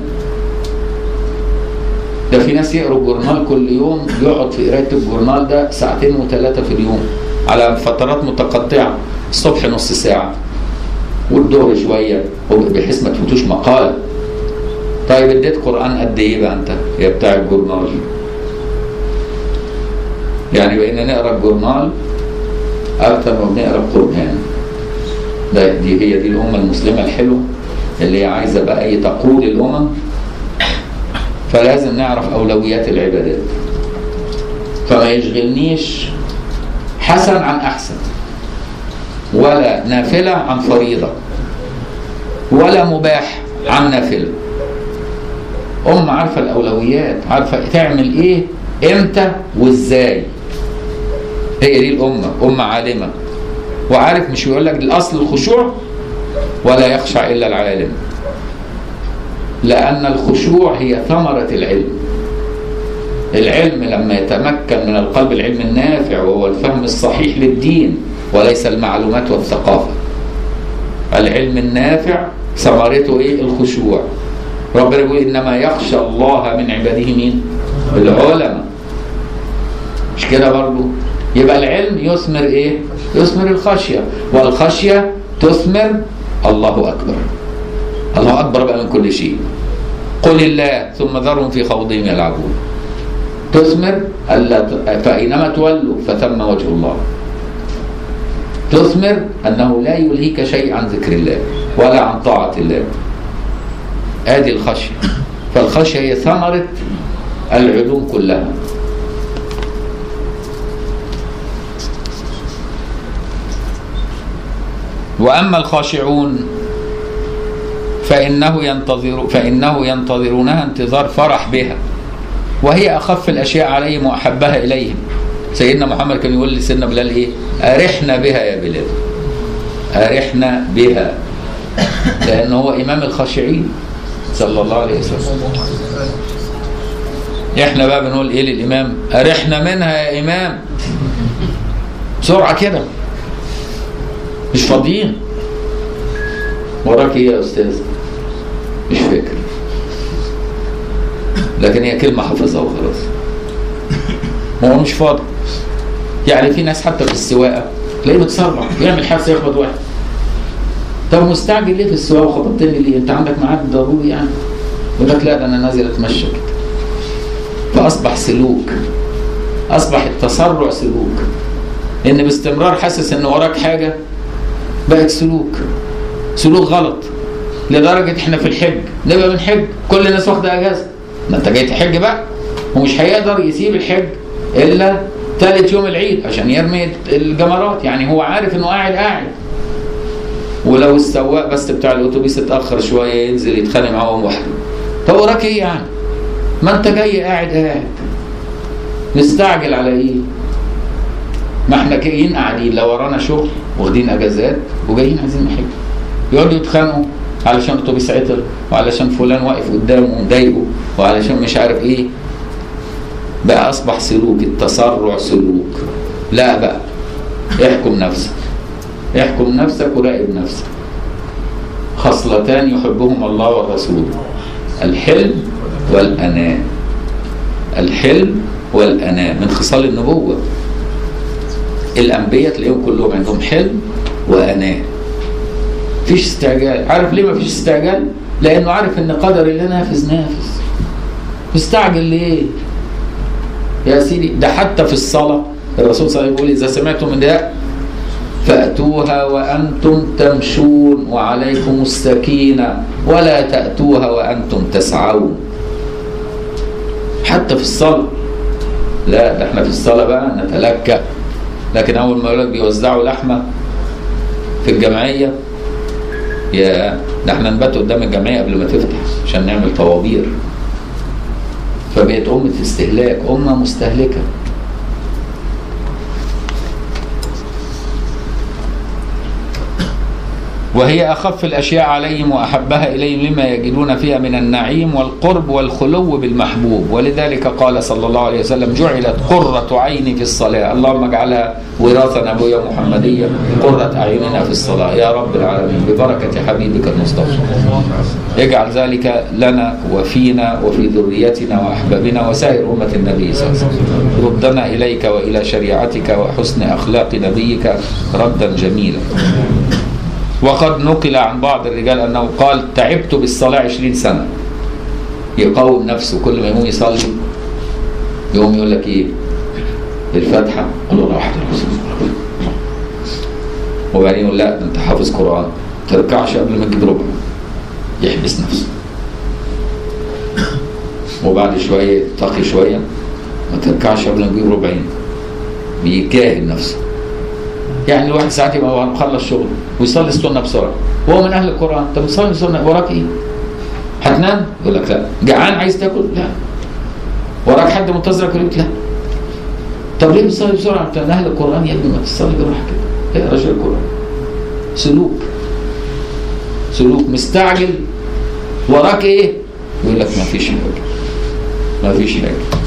ده في ناس يقروا الجورنال كل يوم يقعد في قراية الجورنال ده ساعتين وثلاثة في اليوم على فترات متقطعة الصبح نص ساعة والظهر شوية بحيث ما تفوتوش مقال طيب اديت قرآن قد ايه بقى انت يا بتاع الجورنال يعني بقينا نقرا الجورنال اكتر ما بنقرا القرآن ده دي هي دي الأمة المسلمة الحلوة اللي هي عايزة بقى ايه تقود الأمم فلازم نعرف أولويات العبادات فما يشغلنيش حسن عن أحسن ولا نافلة عن فريضة ولا مباح عن نافلة أم عارفة الأولويات عارفة تعمل إيه إمتى وإزاي هي دي الأمة أمة عالمة وعارف مش بيقول لك الأصل الخشوع ولا يخشع إلا العالم لأن الخشوع هي ثمرة العلم العلم لما يتمكن من القلب العلم النافع وهو الفهم الصحيح للدين وليس المعلومات والثقافة العلم النافع ثمرته ايه الخشوع ربنا يقول انما يخشى الله من عباده مين العلماء مش كده برضو يبقى العلم يثمر ايه يثمر الخشية والخشية تثمر الله اكبر الله اكبر بقى من كل شيء قل الله ثم ذرهم في خوضهم يلعبون تثمر ألا فأينما تولوا فثم وجه الله تثمر أنه لا يلهيك شيء عن ذكر الله ولا عن طاعة الله آدي الخشية فالخشية هي ثمرة العلوم كلها وأما الخاشعون فإنه ينتظر فإنه ينتظرونها انتظار فرح بها وهي أخف الأشياء عليهم وأحبها إليهم سيدنا محمد كان يقول لسيدنا بلال إيه أرحنا بها يا بلال أرحنا بها لأنه هو إمام الخاشعين صلى الله عليه وسلم إحنا بقى بنقول إيه للإمام أرحنا منها يا إمام بسرعة كده مش فاضيين وراك إيه يا أستاذ مش فاكر لكن هي كلمة حافظها وخلاص ما هو مش فاضي يعني في ناس حتى في السواقة تلاقيه متسرع يعمل حادثة يخبط واحد طب مستعجل ليه في السواقة وخبطتني ليه؟ أنت عندك ميعاد ضروري يعني؟ يقول لك لا ده أنا نازل أتمشى كده فأصبح سلوك أصبح التسرع سلوك إن باستمرار حاسس إن وراك حاجة بقت سلوك سلوك غلط لدرجة إحنا في الحج نبقى بنحج كل الناس واخدة أجازة ما انت جاي تحج بقى ومش هيقدر يسيب الحج الا ثالث يوم العيد عشان يرمي الجمرات يعني هو عارف انه قاعد قاعد ولو السواق بس بتاع الاتوبيس اتاخر شويه ينزل يتخانق معاه وهو محرم طب وراك ايه يعني ما انت جاي قاعد قاعد مستعجل على ايه ما احنا جايين قاعدين لا ورانا شغل واخدين اجازات وجايين عايزين نحج يقعدوا يتخانقوا علشان الاتوبيس عطل وعلشان فلان واقف قدامه ومضايقه وعلشان مش عارف ايه بقى اصبح سلوك التسرع سلوك لا بقى احكم نفسك احكم نفسك وراقب نفسك خصلتان يحبهم الله والرسول الحلم والأناة الحلم والأناة من خصال النبوة الأنبياء تلاقيهم كلهم عندهم حلم وأناة فيش استعجال عارف ليه ما فيش استعجال لأنه عارف إن قدر الله نافذ نافذ مستعجل ليه يا سيدي ده حتى في الصلاة الرسول صلى الله عليه وسلم يقول إذا سمعتم النداء فأتوها وأنتم تمشون وعليكم السكينة ولا تأتوها وأنتم تسعون حتى في الصلاة لا ده احنا في الصلاة بقى نتلكأ لكن أول ما يقول بيوزعوا لحمة في الجمعية يا ده احنا نبات قدام الجمعية قبل ما تفتح عشان نعمل طوابير فبقت أمة استهلاك أمة مستهلكة وهي أخف الأشياء عليهم وأحبها إليهم لما يجدون فيها من النعيم والقرب والخلو بالمحبوب ولذلك قال صلى الله عليه وسلم جعلت قرة عيني في الصلاة اللهم اجعلها وراثة نبوية محمدية قرة أعيننا في الصلاة يا رب العالمين ببركة حبيبك المصطفى اجعل ذلك لنا وفينا وفي ذريتنا وأحبابنا وسائر أمة النبي صلى الله عليه وسلم ردنا إليك وإلى شريعتك وحسن أخلاق نبيك ردا جميلا وقد نقل عن بعض الرجال أنه قال تعبت بالصلاة عشرين سنة يقاوم نفسه كل ما يقوم يصلي يقوم يقول لك إيه الفاتحة قل الله واحد وبعدين يقول لا ده أنت حافظ قرآن ما تركعش قبل ما تجيب ربع يحبس نفسه وبعد شوية تقي شوية ما تركعش قبل ما تجيب ربعين بيجاهد نفسه يعني الواحد ساعات يبقى هو مخلص شغل ويصلي السنه بسرعه وهو من اهل القران طب بتصلي السنه وراك ايه؟ هتنام؟ يقول لك لا جعان عايز تاكل؟ لا وراك حد منتظرك يقول لك لا طب ليه بتصلي بسرعه؟ انت من اهل القران يا ابني ما تصلي بالراحه كده اقرا شويه القران سلوك سلوك مستعجل وراك ايه؟ يقول لك ما فيش حاجه ما فيش حاجه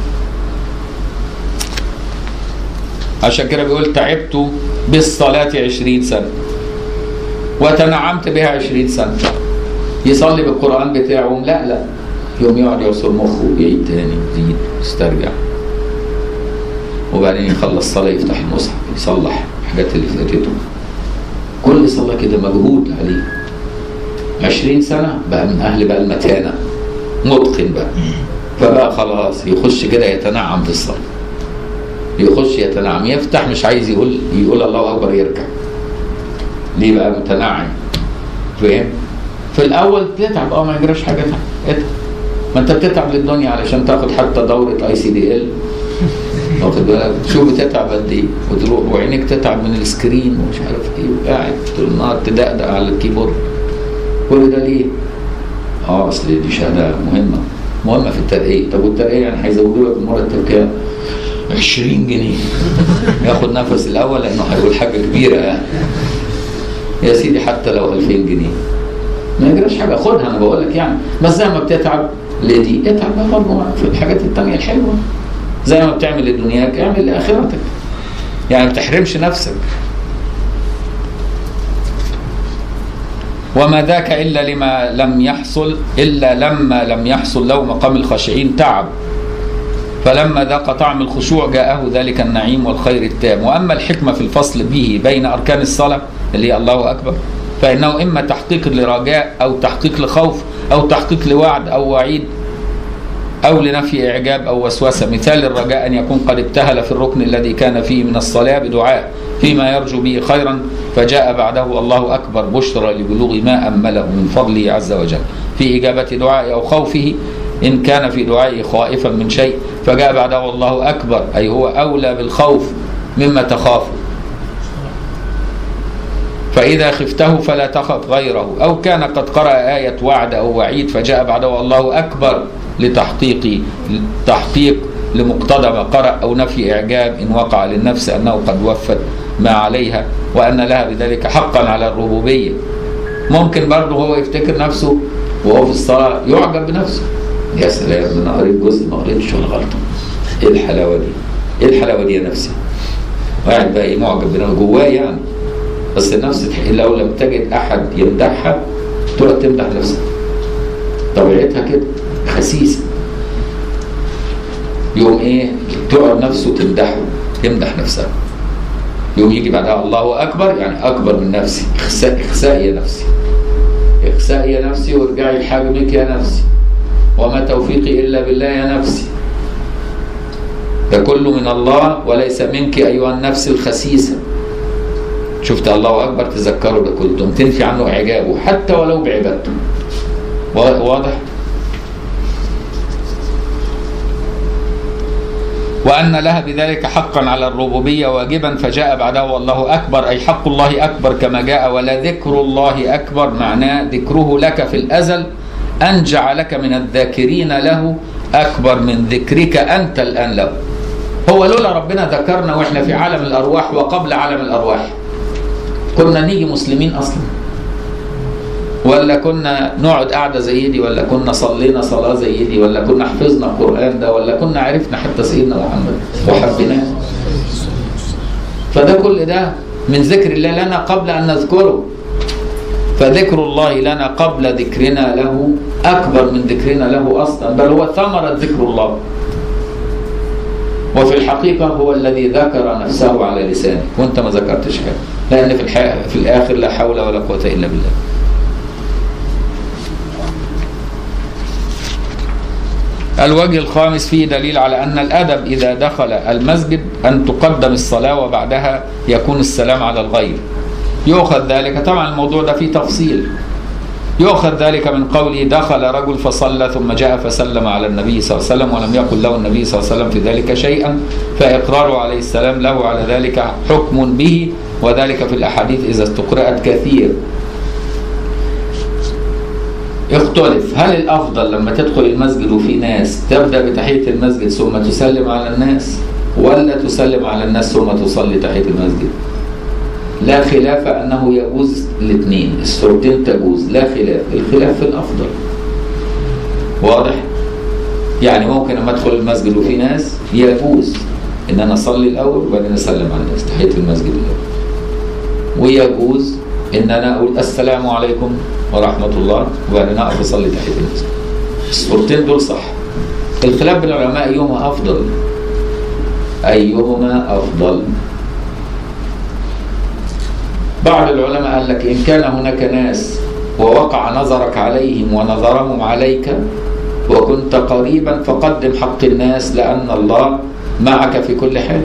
عشان كده بيقول تعبت بالصلاة عشرين سنة وتنعمت بها عشرين سنة يصلي بالقرآن بتاعه لا لا يوم يقعد يعصر مخه يعيد تاني يزيد يسترجع وبعدين يخلص صلاة يفتح المصحف يصلح الحاجات اللي فاتته كل صلاة كده مجهود عليه عشرين سنة بقى من أهل بقى المتانة متقن بقى فبقى خلاص يخش كده يتنعم في الصلاة يخش يتنعم يفتح مش عايز يقول يقول الله اكبر يركع ليه بقى متنعم فاهم في الاول تتعب اه ما يجراش حاجه اتعب ما انت بتتعب للدنيا علشان تاخد حتى دوره اي سي دي ال واخد بالك شوف بتتعب قد ايه وتروح وعينك تتعب من السكرين ومش عارف ايه وقاعد طول النهار تدقدق على الكيبورد كل ده ليه؟ اه اصل دي شهاده مهمه مهمه في الترقيه طب والترقيه يعني هيزودوا لك المرتب كام؟ 20 جنيه ياخد نفس الاول لانه هيقول حاجه كبيره يعني يا سيدي حتى لو 2000 جنيه ما يجراش حاجه خدها انا بقول لك يعني بس زي ما بتتعب لدي اتعب بقى برضه في الحاجات التانية الحلوه زي ما بتعمل لدنياك اعمل لاخرتك يعني ما بتحرمش نفسك وما ذاك الا لما لم يحصل الا لما لم يحصل له مقام الخاشعين تعب فلما ذاق طعم الخشوع جاءه ذلك النعيم والخير التام واما الحكمه في الفصل به بين اركان الصلاه اللي هي الله اكبر فانه اما تحقيق لرجاء او تحقيق لخوف او تحقيق لوعد او وعيد او لنفي اعجاب او وسوسه مثال الرجاء ان يكون قد ابتهل في الركن الذي كان فيه من الصلاه بدعاء فيما يرجو به خيرا فجاء بعده الله اكبر بشرى لبلوغ ما امله من فضله عز وجل في اجابه دعاء او خوفه إن كان في دعائه خائفا من شيء فجاء بعده الله أكبر أي هو أولى بالخوف مما تخاف فإذا خفته فلا تخف غيره أو كان قد قرأ آية وعد أو وعيد فجاء بعده الله أكبر لتحقيق تحقيق لمقتضى ما قرأ أو نفي إعجاب إن وقع للنفس أنه قد وفت ما عليها وأن لها بذلك حقا على الربوبية ممكن برضه هو يفتكر نفسه وهو في الصلاة يعجب بنفسه يا سلام أنا قريت جزء ما قريتش ولا غلطة إيه الحلاوة دي؟ إيه الحلاوة دي يا نفسي؟ قاعد بقى إيه معجب بنفسه جواه يعني بس النفس لو لم تجد أحد يمدحها تقعد تمدح نفسها طبيعتها كده خسيسة يوم ايه تقعد نفسه تمدحه تمدح نفسها يوم يجي بعدها الله اكبر يعني اكبر من نفسي اخساء اخساء يا نفسي اخساء يا نفسي وارجعي لحاجبك يا نفسي وما توفيقي الا بالله يا نفسي ده كله من الله وليس منك ايها النفس الخسيسه شفت الله اكبر تذكروا ده كله تنفي عنه اعجابه حتى ولو بعبادته واضح وأن لها بذلك حقا على الربوبية واجبا فجاء بعده والله أكبر أي حق الله أكبر كما جاء ولا ذكر الله أكبر معناه ذكره لك في الأزل أن جعلك من الذاكرين له أكبر من ذكرك أنت الآن له هو لولا ربنا ذكرنا وإحنا في عالم الأرواح وقبل عالم الأرواح كنا نيجي مسلمين أصلا ولا كنا نقعد قعده زي دي ولا كنا صلينا صلاه زي دي ولا كنا حفظنا القران ده ولا كنا عرفنا حتى سيدنا محمد وحبيناه فده كل ده من ذكر الله لنا قبل ان نذكره فذكر الله لنا قبل ذكرنا له اكبر من ذكرنا له اصلا بل هو ثمره ذكر الله وفي الحقيقة هو الذي ذكر نفسه على لسانه وانت ما ذكرتش حاجة لأن في, في الآخر لا حول ولا قوة إلا بالله الوجه الخامس فيه دليل على أن الأدب إذا دخل المسجد أن تقدم الصلاة وبعدها يكون السلام على الغير يؤخذ ذلك طبعا الموضوع ده فيه تفصيل يؤخذ ذلك من قوله دخل رجل فصلى ثم جاء فسلم على النبي صلى الله عليه وسلم ولم يقل له النبي صلى الله عليه وسلم في ذلك شيئا فإقراره عليه السلام له على ذلك حكم به وذلك في الأحاديث إذا استقرأت كثير اختلف هل الافضل لما تدخل المسجد وفي ناس تبدا بتحيه المسجد ثم تسلم على الناس ولا تسلم على الناس ثم تصلي تحيه المسجد لا خلاف انه يجوز الاثنين الصورتين تجوز لا خلاف الخلاف في الافضل واضح يعني ممكن لما ادخل المسجد وفي ناس يجوز ان انا اصلي الاول وبعدين اسلم على الناس تحيه المسجد الاول ويجوز ان انا اقول السلام عليكم ورحمه الله وبعدين اقف اصلي تحيه المسجد الصورتين دول صح الخلاف بين العلماء ايهما افضل ايهما افضل بعض العلماء قال لك ان كان هناك ناس ووقع نظرك عليهم ونظرهم عليك وكنت قريبا فقدم حق الناس لان الله معك في كل حال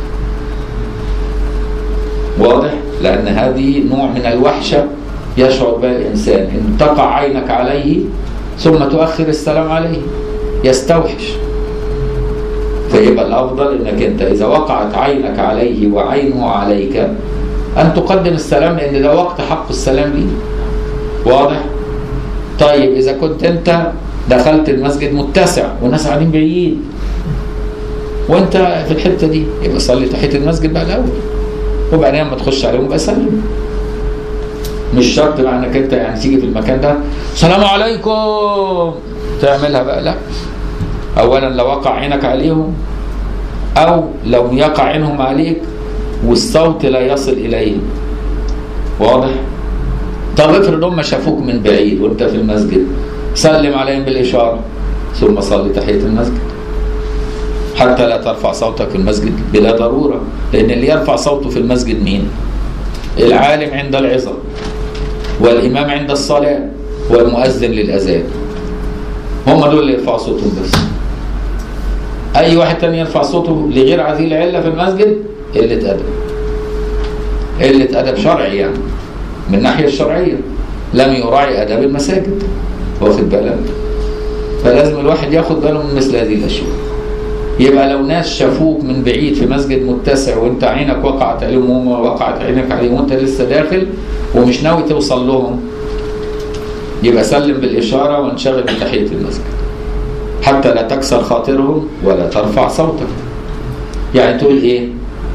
واضح لأن هذه نوع من الوحشة يشعر بها الإنسان إن تقع عينك عليه ثم تؤخر السلام عليه يستوحش فيبقى الأفضل إنك أنت إذا وقعت عينك عليه وعينه عليك أن تقدم السلام لأن ده وقت حق السلام ليه واضح؟ طيب إذا كنت أنت دخلت المسجد متسع والناس قاعدين بعيد وأنت في الحتة دي يبقى صلي تحية المسجد بقى الأول وبعدين لما تخش عليهم يبقى سلم مش شرط بقى انك انت يعني تيجي في المكان ده السلام عليكم تعملها بقى لا اولا لو وقع عينك عليهم او لو يقع عينهم عليك والصوت لا يصل اليهم واضح طب افرض هم شافوك من بعيد وانت في المسجد سلم عليهم بالاشاره ثم صلي تحيه المسجد حتى لا ترفع صوتك في المسجد بلا ضرورة لأن اللي يرفع صوته في المسجد مين العالم عند العظة والإمام عند الصلاة والمؤذن للأذان هم دول اللي يرفعوا صوتهم بس أي واحد تاني يرفع صوته لغير هذه العلة في المسجد قلة أدب قلة أدب شرعي يعني من الناحية الشرعية لم يراعي أداب المساجد واخد بالك فلازم الواحد ياخد باله من مثل هذه الاشياء يبقى لو ناس شافوك من بعيد في مسجد متسع وانت عينك وقعت عليهم وهم وقعت عينك عليهم وانت لسه داخل ومش ناوي توصل لهم يبقى سلم بالإشارة وانشغل بتحية المسجد حتى لا تكسر خاطرهم ولا ترفع صوتك يعني تقول ايه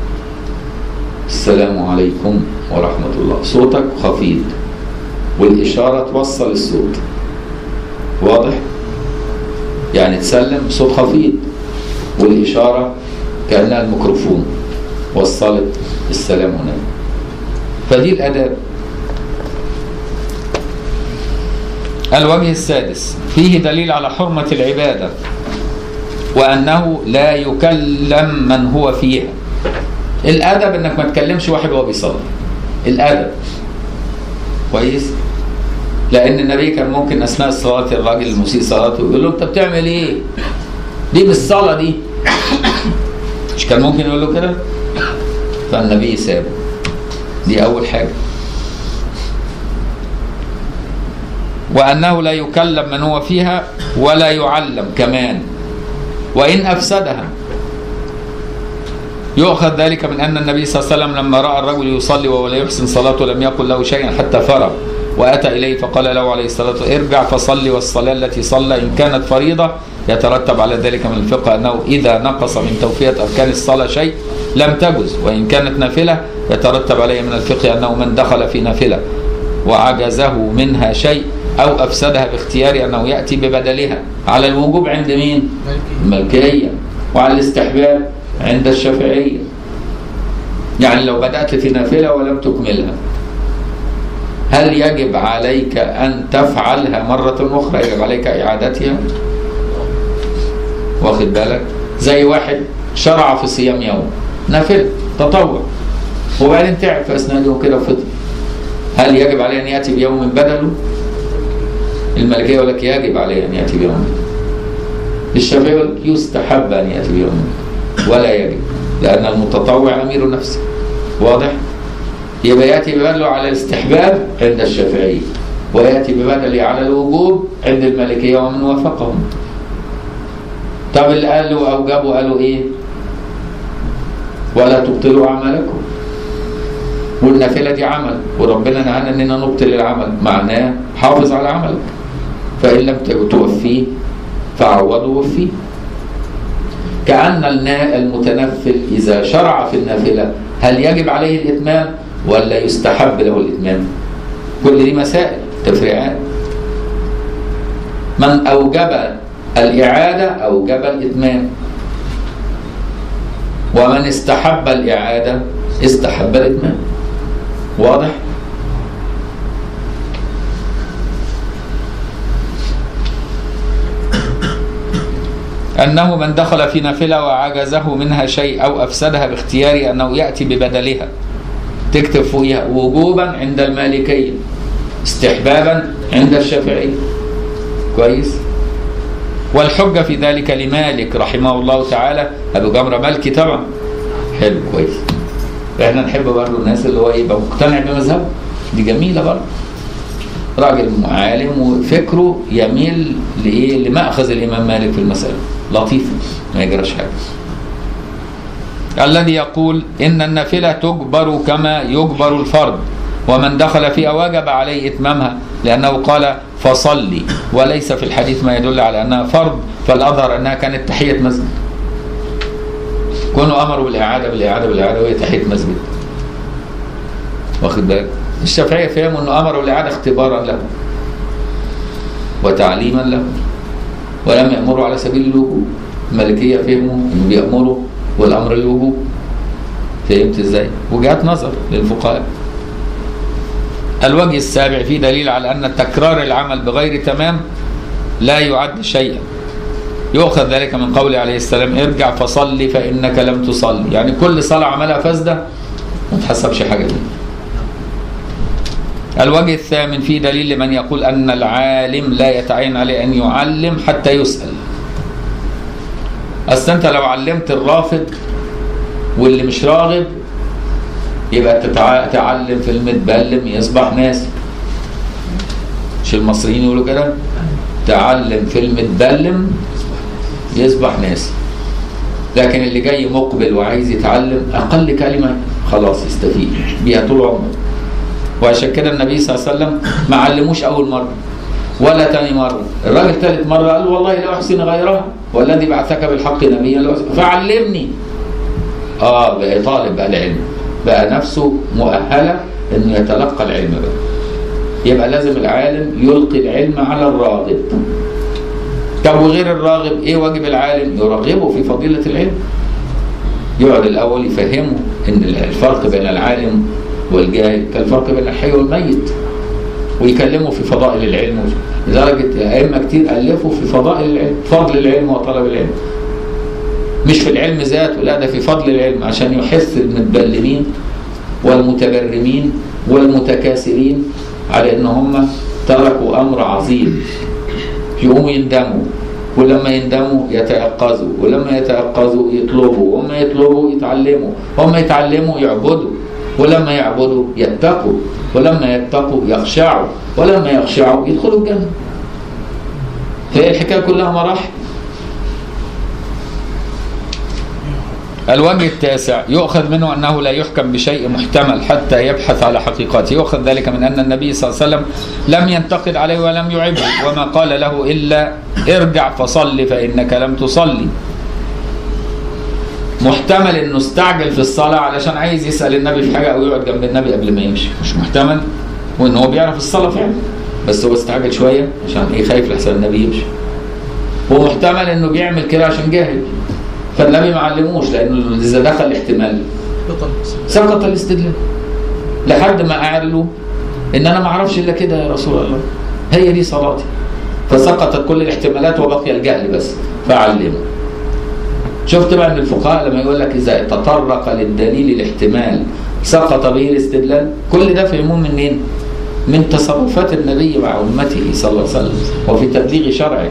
السلام عليكم ورحمة الله صوتك خفيض والإشارة توصل الصوت واضح يعني تسلم بصوت خفيض والإشارة كأنها الميكروفون وصلت السلام هناك فدي الآداب الوجه السادس فيه دليل على حرمة العبادة وأنه لا يكلم من هو فيها الأدب إنك ما تكلمش واحد وهو بيصلي الأدب كويس لأن النبي كان ممكن أثناء الصلاة الراجل المسيء صلاته يقول له أنت بتعمل إيه؟ دي مش الصلاة دي مش كان ممكن يقول له كده؟ فالنبي سابه دي أول حاجة وأنه لا يكلم من هو فيها ولا يعلم كمان وإن أفسدها يؤخذ ذلك من أن النبي صلى الله عليه وسلم لما رأى الرجل يصلي وهو لا يحسن صلاته لم يقل له شيئا حتى فرغ وأتى إليه فقال له عليه الصلاة والسلام ارجع فصلي والصلاة التي صلى إن كانت فريضة يترتب على ذلك من الفقه أنه إذا نقص من توفية أركان الصلاة شيء لم تجز وإن كانت نافلة يترتب عليه من الفقه أنه من دخل في نافلة وعجزه منها شيء أو أفسدها باختيار أنه يأتي ببدلها على الوجوب عند مين؟ الملكية وعلى الاستحباب عند الشافعية يعني لو بدأت في نافلة ولم تكملها هل يجب عليك أن تفعلها مرة أخرى يجب عليك إعادتها واخد بالك زي واحد شرع في صيام يوم نافلة تطوع وبعدين تعب في أثناء اليوم كده وفطر هل يجب عليه أن يأتي بيوم بدله الملكية يقول لك يجب عليه أن يأتي بيوم الشافعي يقول لك يستحب أن يأتي بيوم ولا يجب لأن المتطوع أمير نفسه واضح؟ يبقى يأتي ببدله على الاستحباب عند الشافعية ويأتي ببدله على الوجوب عند المالكية ومن وافقهم طب اللي قالوا أو جابوا قالوا إيه؟ ولا تبطلوا أعمالكم والنافلة دي عمل وربنا نهانا اننا نبطل العمل معناه حافظ على عملك فإن لم توفيه فعوضه وفيه كأن المتنفل إذا شرع في النافلة هل يجب عليه الإتمام ولا يستحب له الإتمام كل دي مسائل تفريعات من أوجب الإعادة أوجب الإتمام ومن استحب الإعادة استحب الإتمام واضح؟ أنه من دخل في نافلة وعجزه منها شيء أو أفسدها باختيار أنه يأتي ببدلها تكتب فوقها وجوبا عند المالكية استحبابا عند الشافعية كويس والحجة في ذلك لمالك رحمه الله تعالى أبو جمرة مالكي طبعا حلو كويس احنا نحب برضه الناس اللي هو يبقى مقتنع بمذهبه دي جميلة برضه راجل عالم وفكره يميل لايه لمأخذ الامام مالك في المسألة لطيف ما يجراش حاجة الذي يقول ان النافلة تجبر كما يجبر الفرض ومن دخل فيها وجب عليه اتمامها لانه قال فصلي وليس في الحديث ما يدل على انها فرض فالاظهر انها كانت تحية مسجد كونوا امروا بالاعاده بالاعاده بالاعاده وهي تحيه مسجد واخد بالك الشافعيه فهموا انه امروا بالاعاده اختبارا له وتعليما له ولم يامروا على سبيل الوجوب المالكيه فهموا انه بيامروا والامر للوجوب فهمت ازاي؟ وجهات نظر للفقهاء الوجه السابع فيه دليل على ان تكرار العمل بغير تمام لا يعد شيئا يؤخذ ذلك من قوله عليه السلام ارجع فصلي فإنك لم تصلي يعني كل صلاة عملها فاسدة ما تحسبش حاجة دي الوجه الثامن فيه دليل لمن يقول أن العالم لا يتعين عليه أن يعلم حتى يسأل أصل أنت لو علمت الرافض واللي مش راغب يبقى تتع... تعلم في المتبلم يصبح ناس مش المصريين يقولوا كده تعلم في المتبلم يصبح ناسي لكن اللي جاي مقبل وعايز يتعلم اقل كلمه خلاص يستفيد بيها طول عمره وعشان كده النبي صلى الله عليه وسلم ما علموش اول مره ولا تاني مره الراجل ثالث مره قال والله لا احسن غيرها والذي بعثك بالحق نبيا لا أحسن- فعلمني اه بقى طالب بقى العلم بقى نفسه مؤهله انه يتلقى العلم بقى يبقى لازم العالم يلقي العلم على الراغب طب وغير الراغب ايه واجب العالم يرغبه في فضيلة العلم يقعد الاول يفهمه ان الفرق بين العالم والجاهل كالفرق بين الحي والميت ويكلمه في فضائل العلم لدرجة أئمة كتير ألفوا في فضائل العلم فضل العلم وطلب العلم مش في العلم ذاته لا ده في فضل العلم عشان يحث المتبلمين والمتبرمين والمتكاسلين على ان هم تركوا امر عظيم يقوموا يندموا ولما يندموا يتيقظوا ولما يتيقظوا يطلبوا وهم يطلبوا يتعلموا وهم يتعلموا يعبدوا ولما يعبدوا يتقوا ولما يتقوا يخشعوا ولما يخشعوا يدخلوا الجنة فهي الحكاية كلها مراحل الوجه التاسع يؤخذ منه أنه لا يحكم بشيء محتمل حتى يبحث على حقيقته يؤخذ ذلك من أن النبي صلى الله عليه وسلم لم ينتقد عليه ولم يعبه وما قال له إلا ارجع فصل فإنك لم تصلي محتمل انه استعجل في الصلاه علشان عايز يسال النبي في حاجه او يقعد جنب النبي قبل ما يمشي مش محتمل وان هو بيعرف الصلاه فعلا بس هو استعجل شويه عشان ايه خايف لحسن النبي يمشي هو محتمل انه بيعمل كده عشان جاهل فالنبي ما علموش لانه اذا دخل الاحتمال سقط الاستدلال لحد ما قال له ان انا ما اعرفش الا كده يا رسول الله هي دي صلاتي فسقطت كل الاحتمالات وبقي الجهل بس فعلمه شفت بقى ان الفقهاء لما يقول لك اذا تطرق للدليل الاحتمال سقط به الاستدلال كل ده فهموه منين؟ من تصرفات النبي مع امته صلى الله عليه وسلم وفي تبليغ شرعه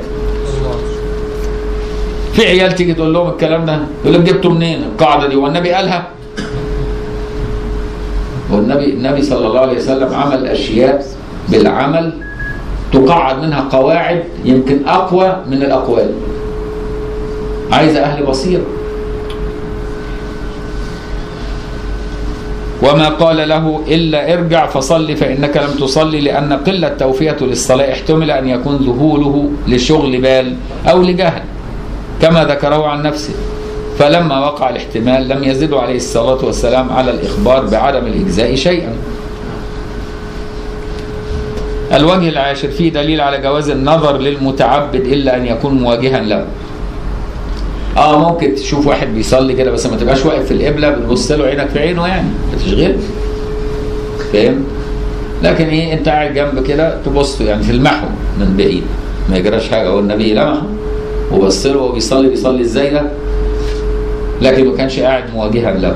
في عيال تيجي تقول لهم الكلام ده يقول لك جبته منين القاعده دي والنبي قالها والنبي النبي صلى الله عليه وسلم عمل اشياء بالعمل تقعد منها قواعد يمكن اقوى من الاقوال عايزه اهل بصيره وما قال له الا ارجع فصل فانك لم تصلي لان قله توفيته للصلاه احتمل ان يكون ذهوله لشغل بال او لجهل كما ذكره عن نفسه فلما وقع الاحتمال لم يزد عليه الصلاه والسلام على الاخبار بعدم الاجزاء شيئا الوجه العاشر فيه دليل على جواز النظر للمتعبد الا ان يكون مواجها له اه ممكن تشوف واحد بيصلي كده بس ما تبقاش واقف في القبله بتبص له عينك في عينه يعني بتشغل فاهم لكن ايه انت قاعد جنب كده تبص يعني تلمحه من بعيد ما يجراش حاجه هو النبي لمحه وبص له وهو بيصلي بيصلي ازاي ده لكن ما كانش قاعد مواجها له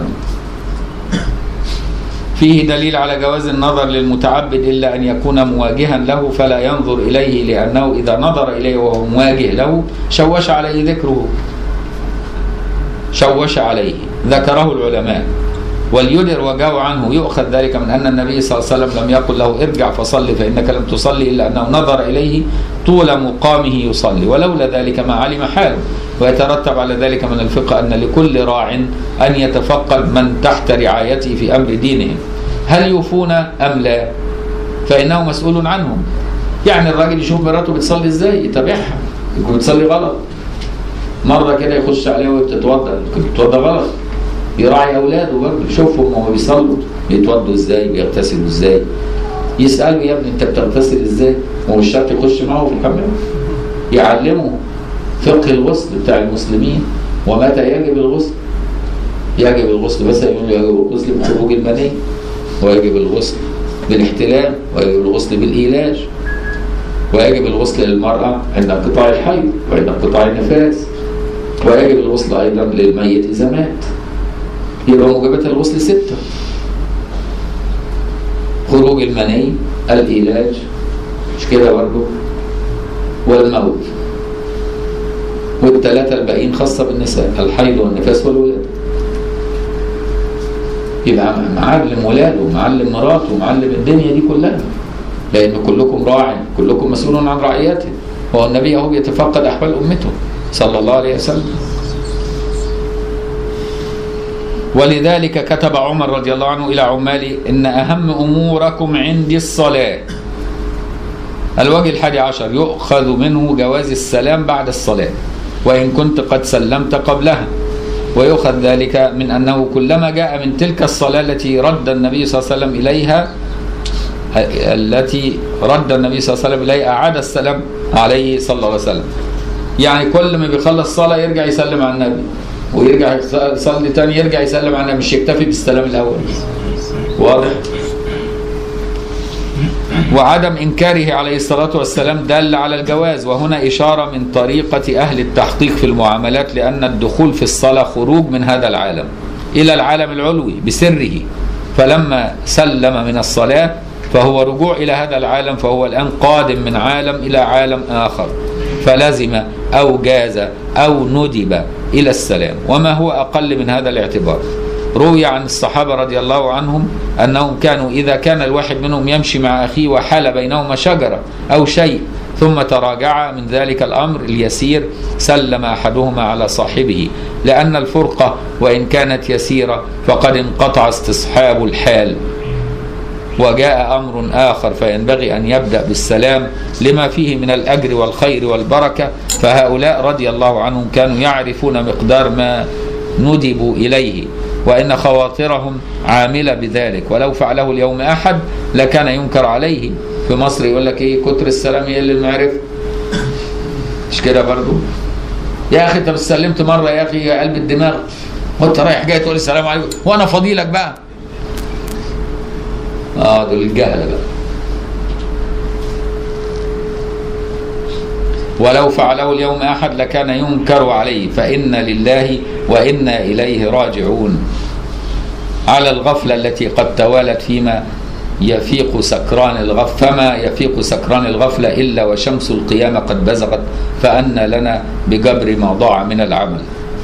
فيه دليل على جواز النظر للمتعبد إلا أن يكون مواجها له فلا ينظر إليه لأنه إذا نظر إليه وهو مواجه له شوش عليه ذكره شوش عليه ذكره العلماء وليدر وجاو عنه يؤخذ ذلك من أن النبي صلى الله عليه وسلم لم يقل له ارجع فصل فإنك لم تصلي إلا أنه نظر إليه طول مقامه يصلي ولولا ذلك ما علم حاله ويترتب على ذلك من الفقه أن لكل راع أن يتفقد من تحت رعايته في أمر دينهم هل يوفون أم لا فإنه مسؤول عنهم يعني الراجل يشوف مراته بتصلي ازاي يتابعها يكون بتصلي غلط مرة كده يخش عليها وهي بتتوضا بتتوضا غلط يراعي اولاده برضه يشوفهم وهو بيصلوا بيتوضوا ازاي بيغتسلوا ازاي يسالوا يا ابني انت بتغتسل ازاي هو مش شرط يخش معه في الحمام يعلمه فقه الغسل بتاع المسلمين ومتى يجب الغسل يجب الغسل مثلا يقول يجب الغسل بخروج المني ويجب الغسل بالاحتلام ويجب الغسل بالايلاج ويجب الغسل للمرأة عند انقطاع الحيض وعند انقطاع النفاس ويجب الغسل أيضا للميت إذا مات يبقى موجبات الغسل ستة خروج المني الإيلاج مش كده برضه والموت والثلاثة الباقيين خاصة بالنساء الحيض والنفاس والولادة يبقى معلم ولاده ومعلم مراته ومعلم الدنيا دي كلها لأن كلكم راع كلكم مسؤول عن رعيته هو النبي هو بيتفقد احوال امته صلى الله عليه وسلم ولذلك كتب عمر رضي الله عنه الى عماله ان اهم اموركم عندي الصلاه الوجه الحادي عشر يؤخذ منه جواز السلام بعد الصلاه وان كنت قد سلمت قبلها ويؤخذ ذلك من انه كلما جاء من تلك الصلاه التي رد النبي صلى الله عليه وسلم اليها التي رد النبي صلى الله عليه وسلم اليها اعاد السلام عليه صلى الله عليه وسلم يعني كل ما بيخلص صلاه يرجع يسلم على النبي ويرجع يصلي تاني يرجع يسلم على النبي مش يكتفي بالسلام الاول واضح وعدم انكاره عليه الصلاه والسلام دل على الجواز وهنا اشاره من طريقه اهل التحقيق في المعاملات لان الدخول في الصلاه خروج من هذا العالم الى العالم العلوي بسره فلما سلم من الصلاه فهو رجوع الى هذا العالم فهو الان قادم من عالم الى عالم اخر فلزم او جاز او ندب الى السلام وما هو اقل من هذا الاعتبار روي عن الصحابة رضي الله عنهم أنهم كانوا إذا كان الواحد منهم يمشي مع أخيه وحال بينهما شجرة أو شيء ثم تراجع من ذلك الأمر اليسير سلم أحدهما على صاحبه لأن الفرقة وإن كانت يسيرة فقد انقطع استصحاب الحال وجاء أمر آخر فينبغي أن يبدأ بالسلام لما فيه من الأجر والخير والبركة فهؤلاء رضي الله عنهم كانوا يعرفون مقدار ما ندبوا إليه وإن خواطرهم عاملة بذلك ولو فعله اليوم أحد لكان ينكر عليه في مصر يقول لك إيه كتر السلام يقل المعرفة مش كده برضو يا أخي أنت بس سلمت مرة يا أخي يا قلب الدماغ وأنت رايح جاي تقول السلام عليكم وأنا فضيلك بقى اه دول الجهلة بقى ولو فعله اليوم احد لكان ينكر عليه فانا لله وانا اليه راجعون على الغفله التي قد توالت فيما يفيق سكران الغفله فما يفيق سكران الغفله الا وشمس القيامه قد بزغت فان لنا بجبر ما ضاع من العمل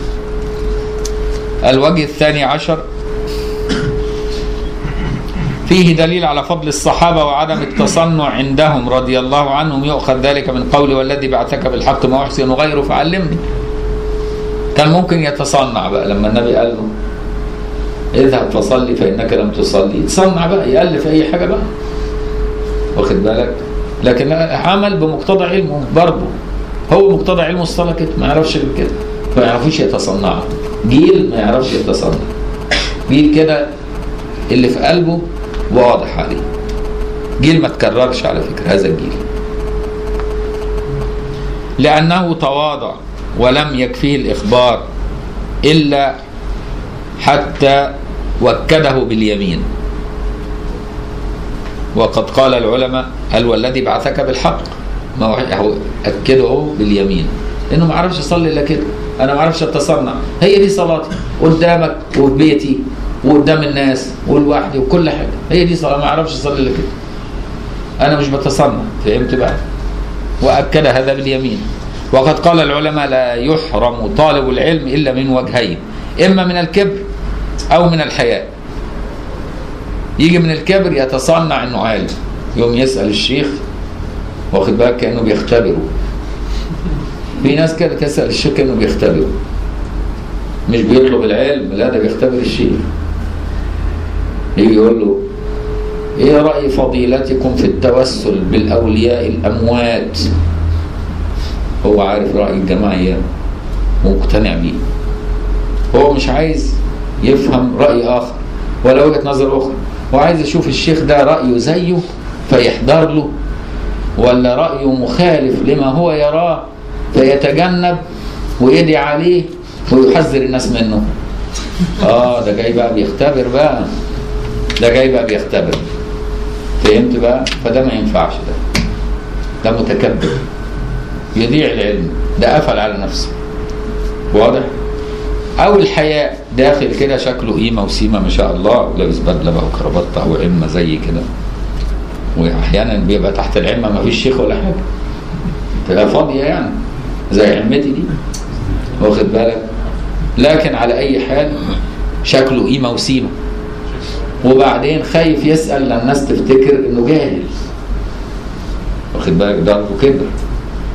الوجه الثاني عشر فيه دليل على فضل الصحابة وعدم التصنع عندهم رضي الله عنهم يؤخذ ذلك من قول والذي بعثك بالحق ما أحسن غيره فعلمني كان ممكن يتصنع بقى لما النبي قال له اذهب فصلي فإنك لم تصلي يتصنع بقى يألف أي حاجة بقى واخد بالك لكن عمل بمقتضى علمه برضه هو مقتضى علمه الصلاة كده ما يعرفش غير كده ما يعرفوش يتصنعها جيل ما يعرفش يتصنع جيل كده اللي في قلبه واضح عليه جيل ما تكررش على فكرة هذا الجيل لأنه تواضع ولم يكفيه الإخبار إلا حتى وكده باليمين وقد قال العلماء قال والذي بعثك بالحق ما هو أكده باليمين إنه ما عرفش يصلي إلا كده أنا ما عرفش أتصنع هي دي صلاتي قدامك وفي بيتي وقدام الناس ولوحدي وكل حاجه هي دي صلاه ما اعرفش اصلي الا كده انا مش بتصنع فهمت بقى واكد هذا باليمين وقد قال العلماء لا يحرم طالب العلم الا من وجهين اما من الكبر او من الحياء يجي من الكبر يتصنع انه عالم يوم يسال الشيخ واخد بالك كانه بيختبره في ناس كده تسال الشيخ كانه بيختبره مش بيطلب العلم لا ده بيختبر الشيخ يجي يقول له ايه رأي فضيلتكم في التوسل بالأولياء الأموات هو عارف رأي الجماعة مقتنع بيه هو مش عايز يفهم رأي آخر ولا وجهة نظر أخرى هو عايز يشوف الشيخ ده رأيه زيه فيحضر له ولا رأيه مخالف لما هو يراه فيتجنب ويدعي عليه ويحذر الناس منه اه ده جاي بقى بيختبر بقى ده جاي بقى بيختبر فهمت بقى فده ما ينفعش ده ده متكبر يضيع العلم ده قفل على نفسه واضح او الحياء داخل كده شكله قيمه وسيمه ما شاء الله ولابس بدله بقى وكرافته وعمه زي كده واحيانا بيبقى تحت العمه ما فيش شيخ ولا حاجه تبقى فاضيه يعني زي عمتي دي واخد بالك لكن على اي حال شكله قيمه وسيمه وبعدين خايف يسال للناس تفتكر انه جاهل واخد بالك ده كبر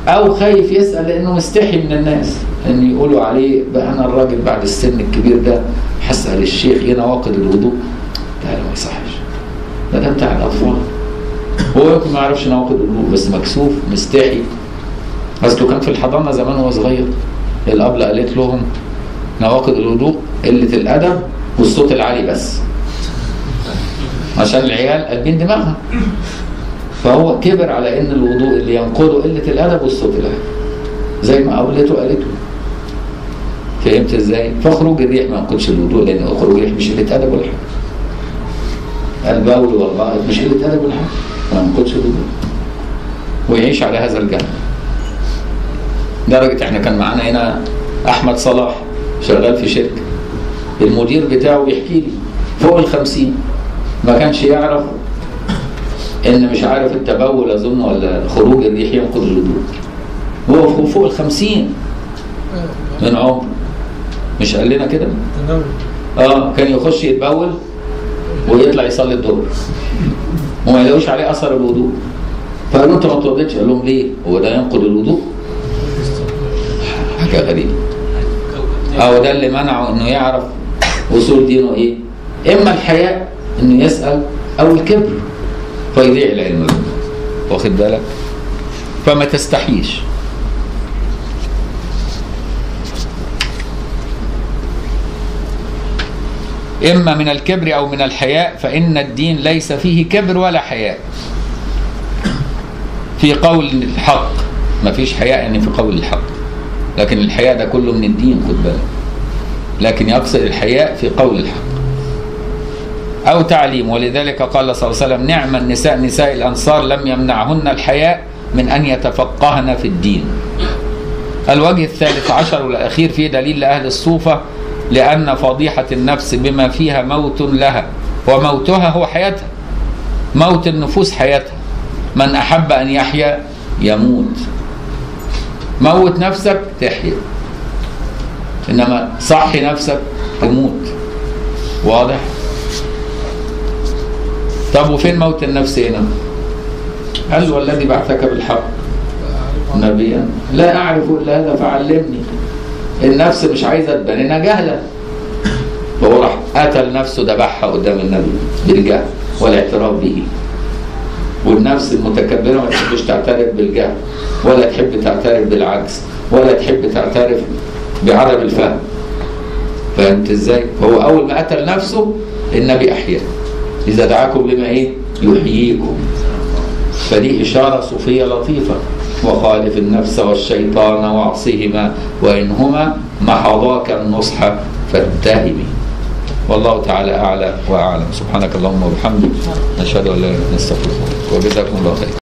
او خايف يسال لانه مستحي من الناس ان يقولوا عليه بقى انا الراجل بعد السن الكبير ده هسال الشيخ ايه نواقض الوضوء لا لا ما يصحش ده ده بتاع الاطفال هو يمكن ما يعرفش نواقض الوضوء بس مكسوف مستحي اصله كان في الحضانه زمان وهو صغير الابله قالت لهم نواقض الوضوء قله الادب والصوت العالي بس عشان العيال قلبين دماغها فهو كبر على ان الوضوء اللي ينقضه قله الادب والصوت العالي زي ما قولته قالته فهمت ازاي؟ فخروج الريح ما ينقضش الوضوء لان خروج الريح مش قله ادب ولا حاجه البول والغائط مش قله ادب ولا حاجه ما ينقضش الوضوء ويعيش على هذا الجهل لدرجه احنا كان معانا هنا احمد صلاح شغال في شركه المدير بتاعه بيحكي لي فوق الخمسين ما كانش يعرف ان مش عارف التبول اظن ولا خروج الريح ينقض الوضوء هو فوق- فوق الخمسين من عمر مش قال لنا كده تناول اه كان يخش يتبول ويطلع يصلي الظهر وما يلاقوش عليه اثر الوضوء فقالوا انت ما اتوضيتش قال لهم ليه هو ده ينقض الوضوء حاجه غريبه او ده اللي منعه انه يعرف وصول دينه ايه اما الحياء انه يسال او الكبر فيضيع العلم منه. واخد بالك فما تستحيش إما من الكبر أو من الحياء فإن الدين ليس فيه كبر ولا حياء في قول الحق ما فيش حياء يعني في قول الحق لكن الحياء ده كله من الدين خد بالك لكن يقصد الحياء في قول الحق أو تعليم ولذلك قال صلى الله عليه وسلم نعم النساء نساء الأنصار لم يمنعهن الحياء من أن يتفقهن في الدين الوجه الثالث عشر والأخير فيه دليل لأهل الصوفة لأن فضيحة النفس بما فيها موت لها وموتها هو حياتها موت النفوس حياتها من أحب أن يحيا يموت موت نفسك تحيا إنما صحي نفسك تموت واضح طب وفين موت النفس هنا قال والذي بعثك بالحق نبيا لا أعرف إلا هذا فعلمني النفس مش عايزة تبان إنها جهلة فهو راح قتل نفسه ذبحها قدام النبي بالجهل والاعتراف به والنفس المتكبرة ما تحبش تعترف بالجهل ولا تحب تعترف بالعجز ولا تحب تعترف بعدم الفهم فهمت ازاي؟ فهو أول ما قتل نفسه النبي أحياه إذا دعاكم لما إيه؟ يحييكم فدي إشارة صوفية لطيفة وخالف النفس والشيطان واعصهما وإنهما محضاك النصح فاتهمي والله تعالى أعلى وأعلم سبحانك اللهم وبحمدك نشهد أن لا إله إلا أنت نستغفرك وجزاكم الله خير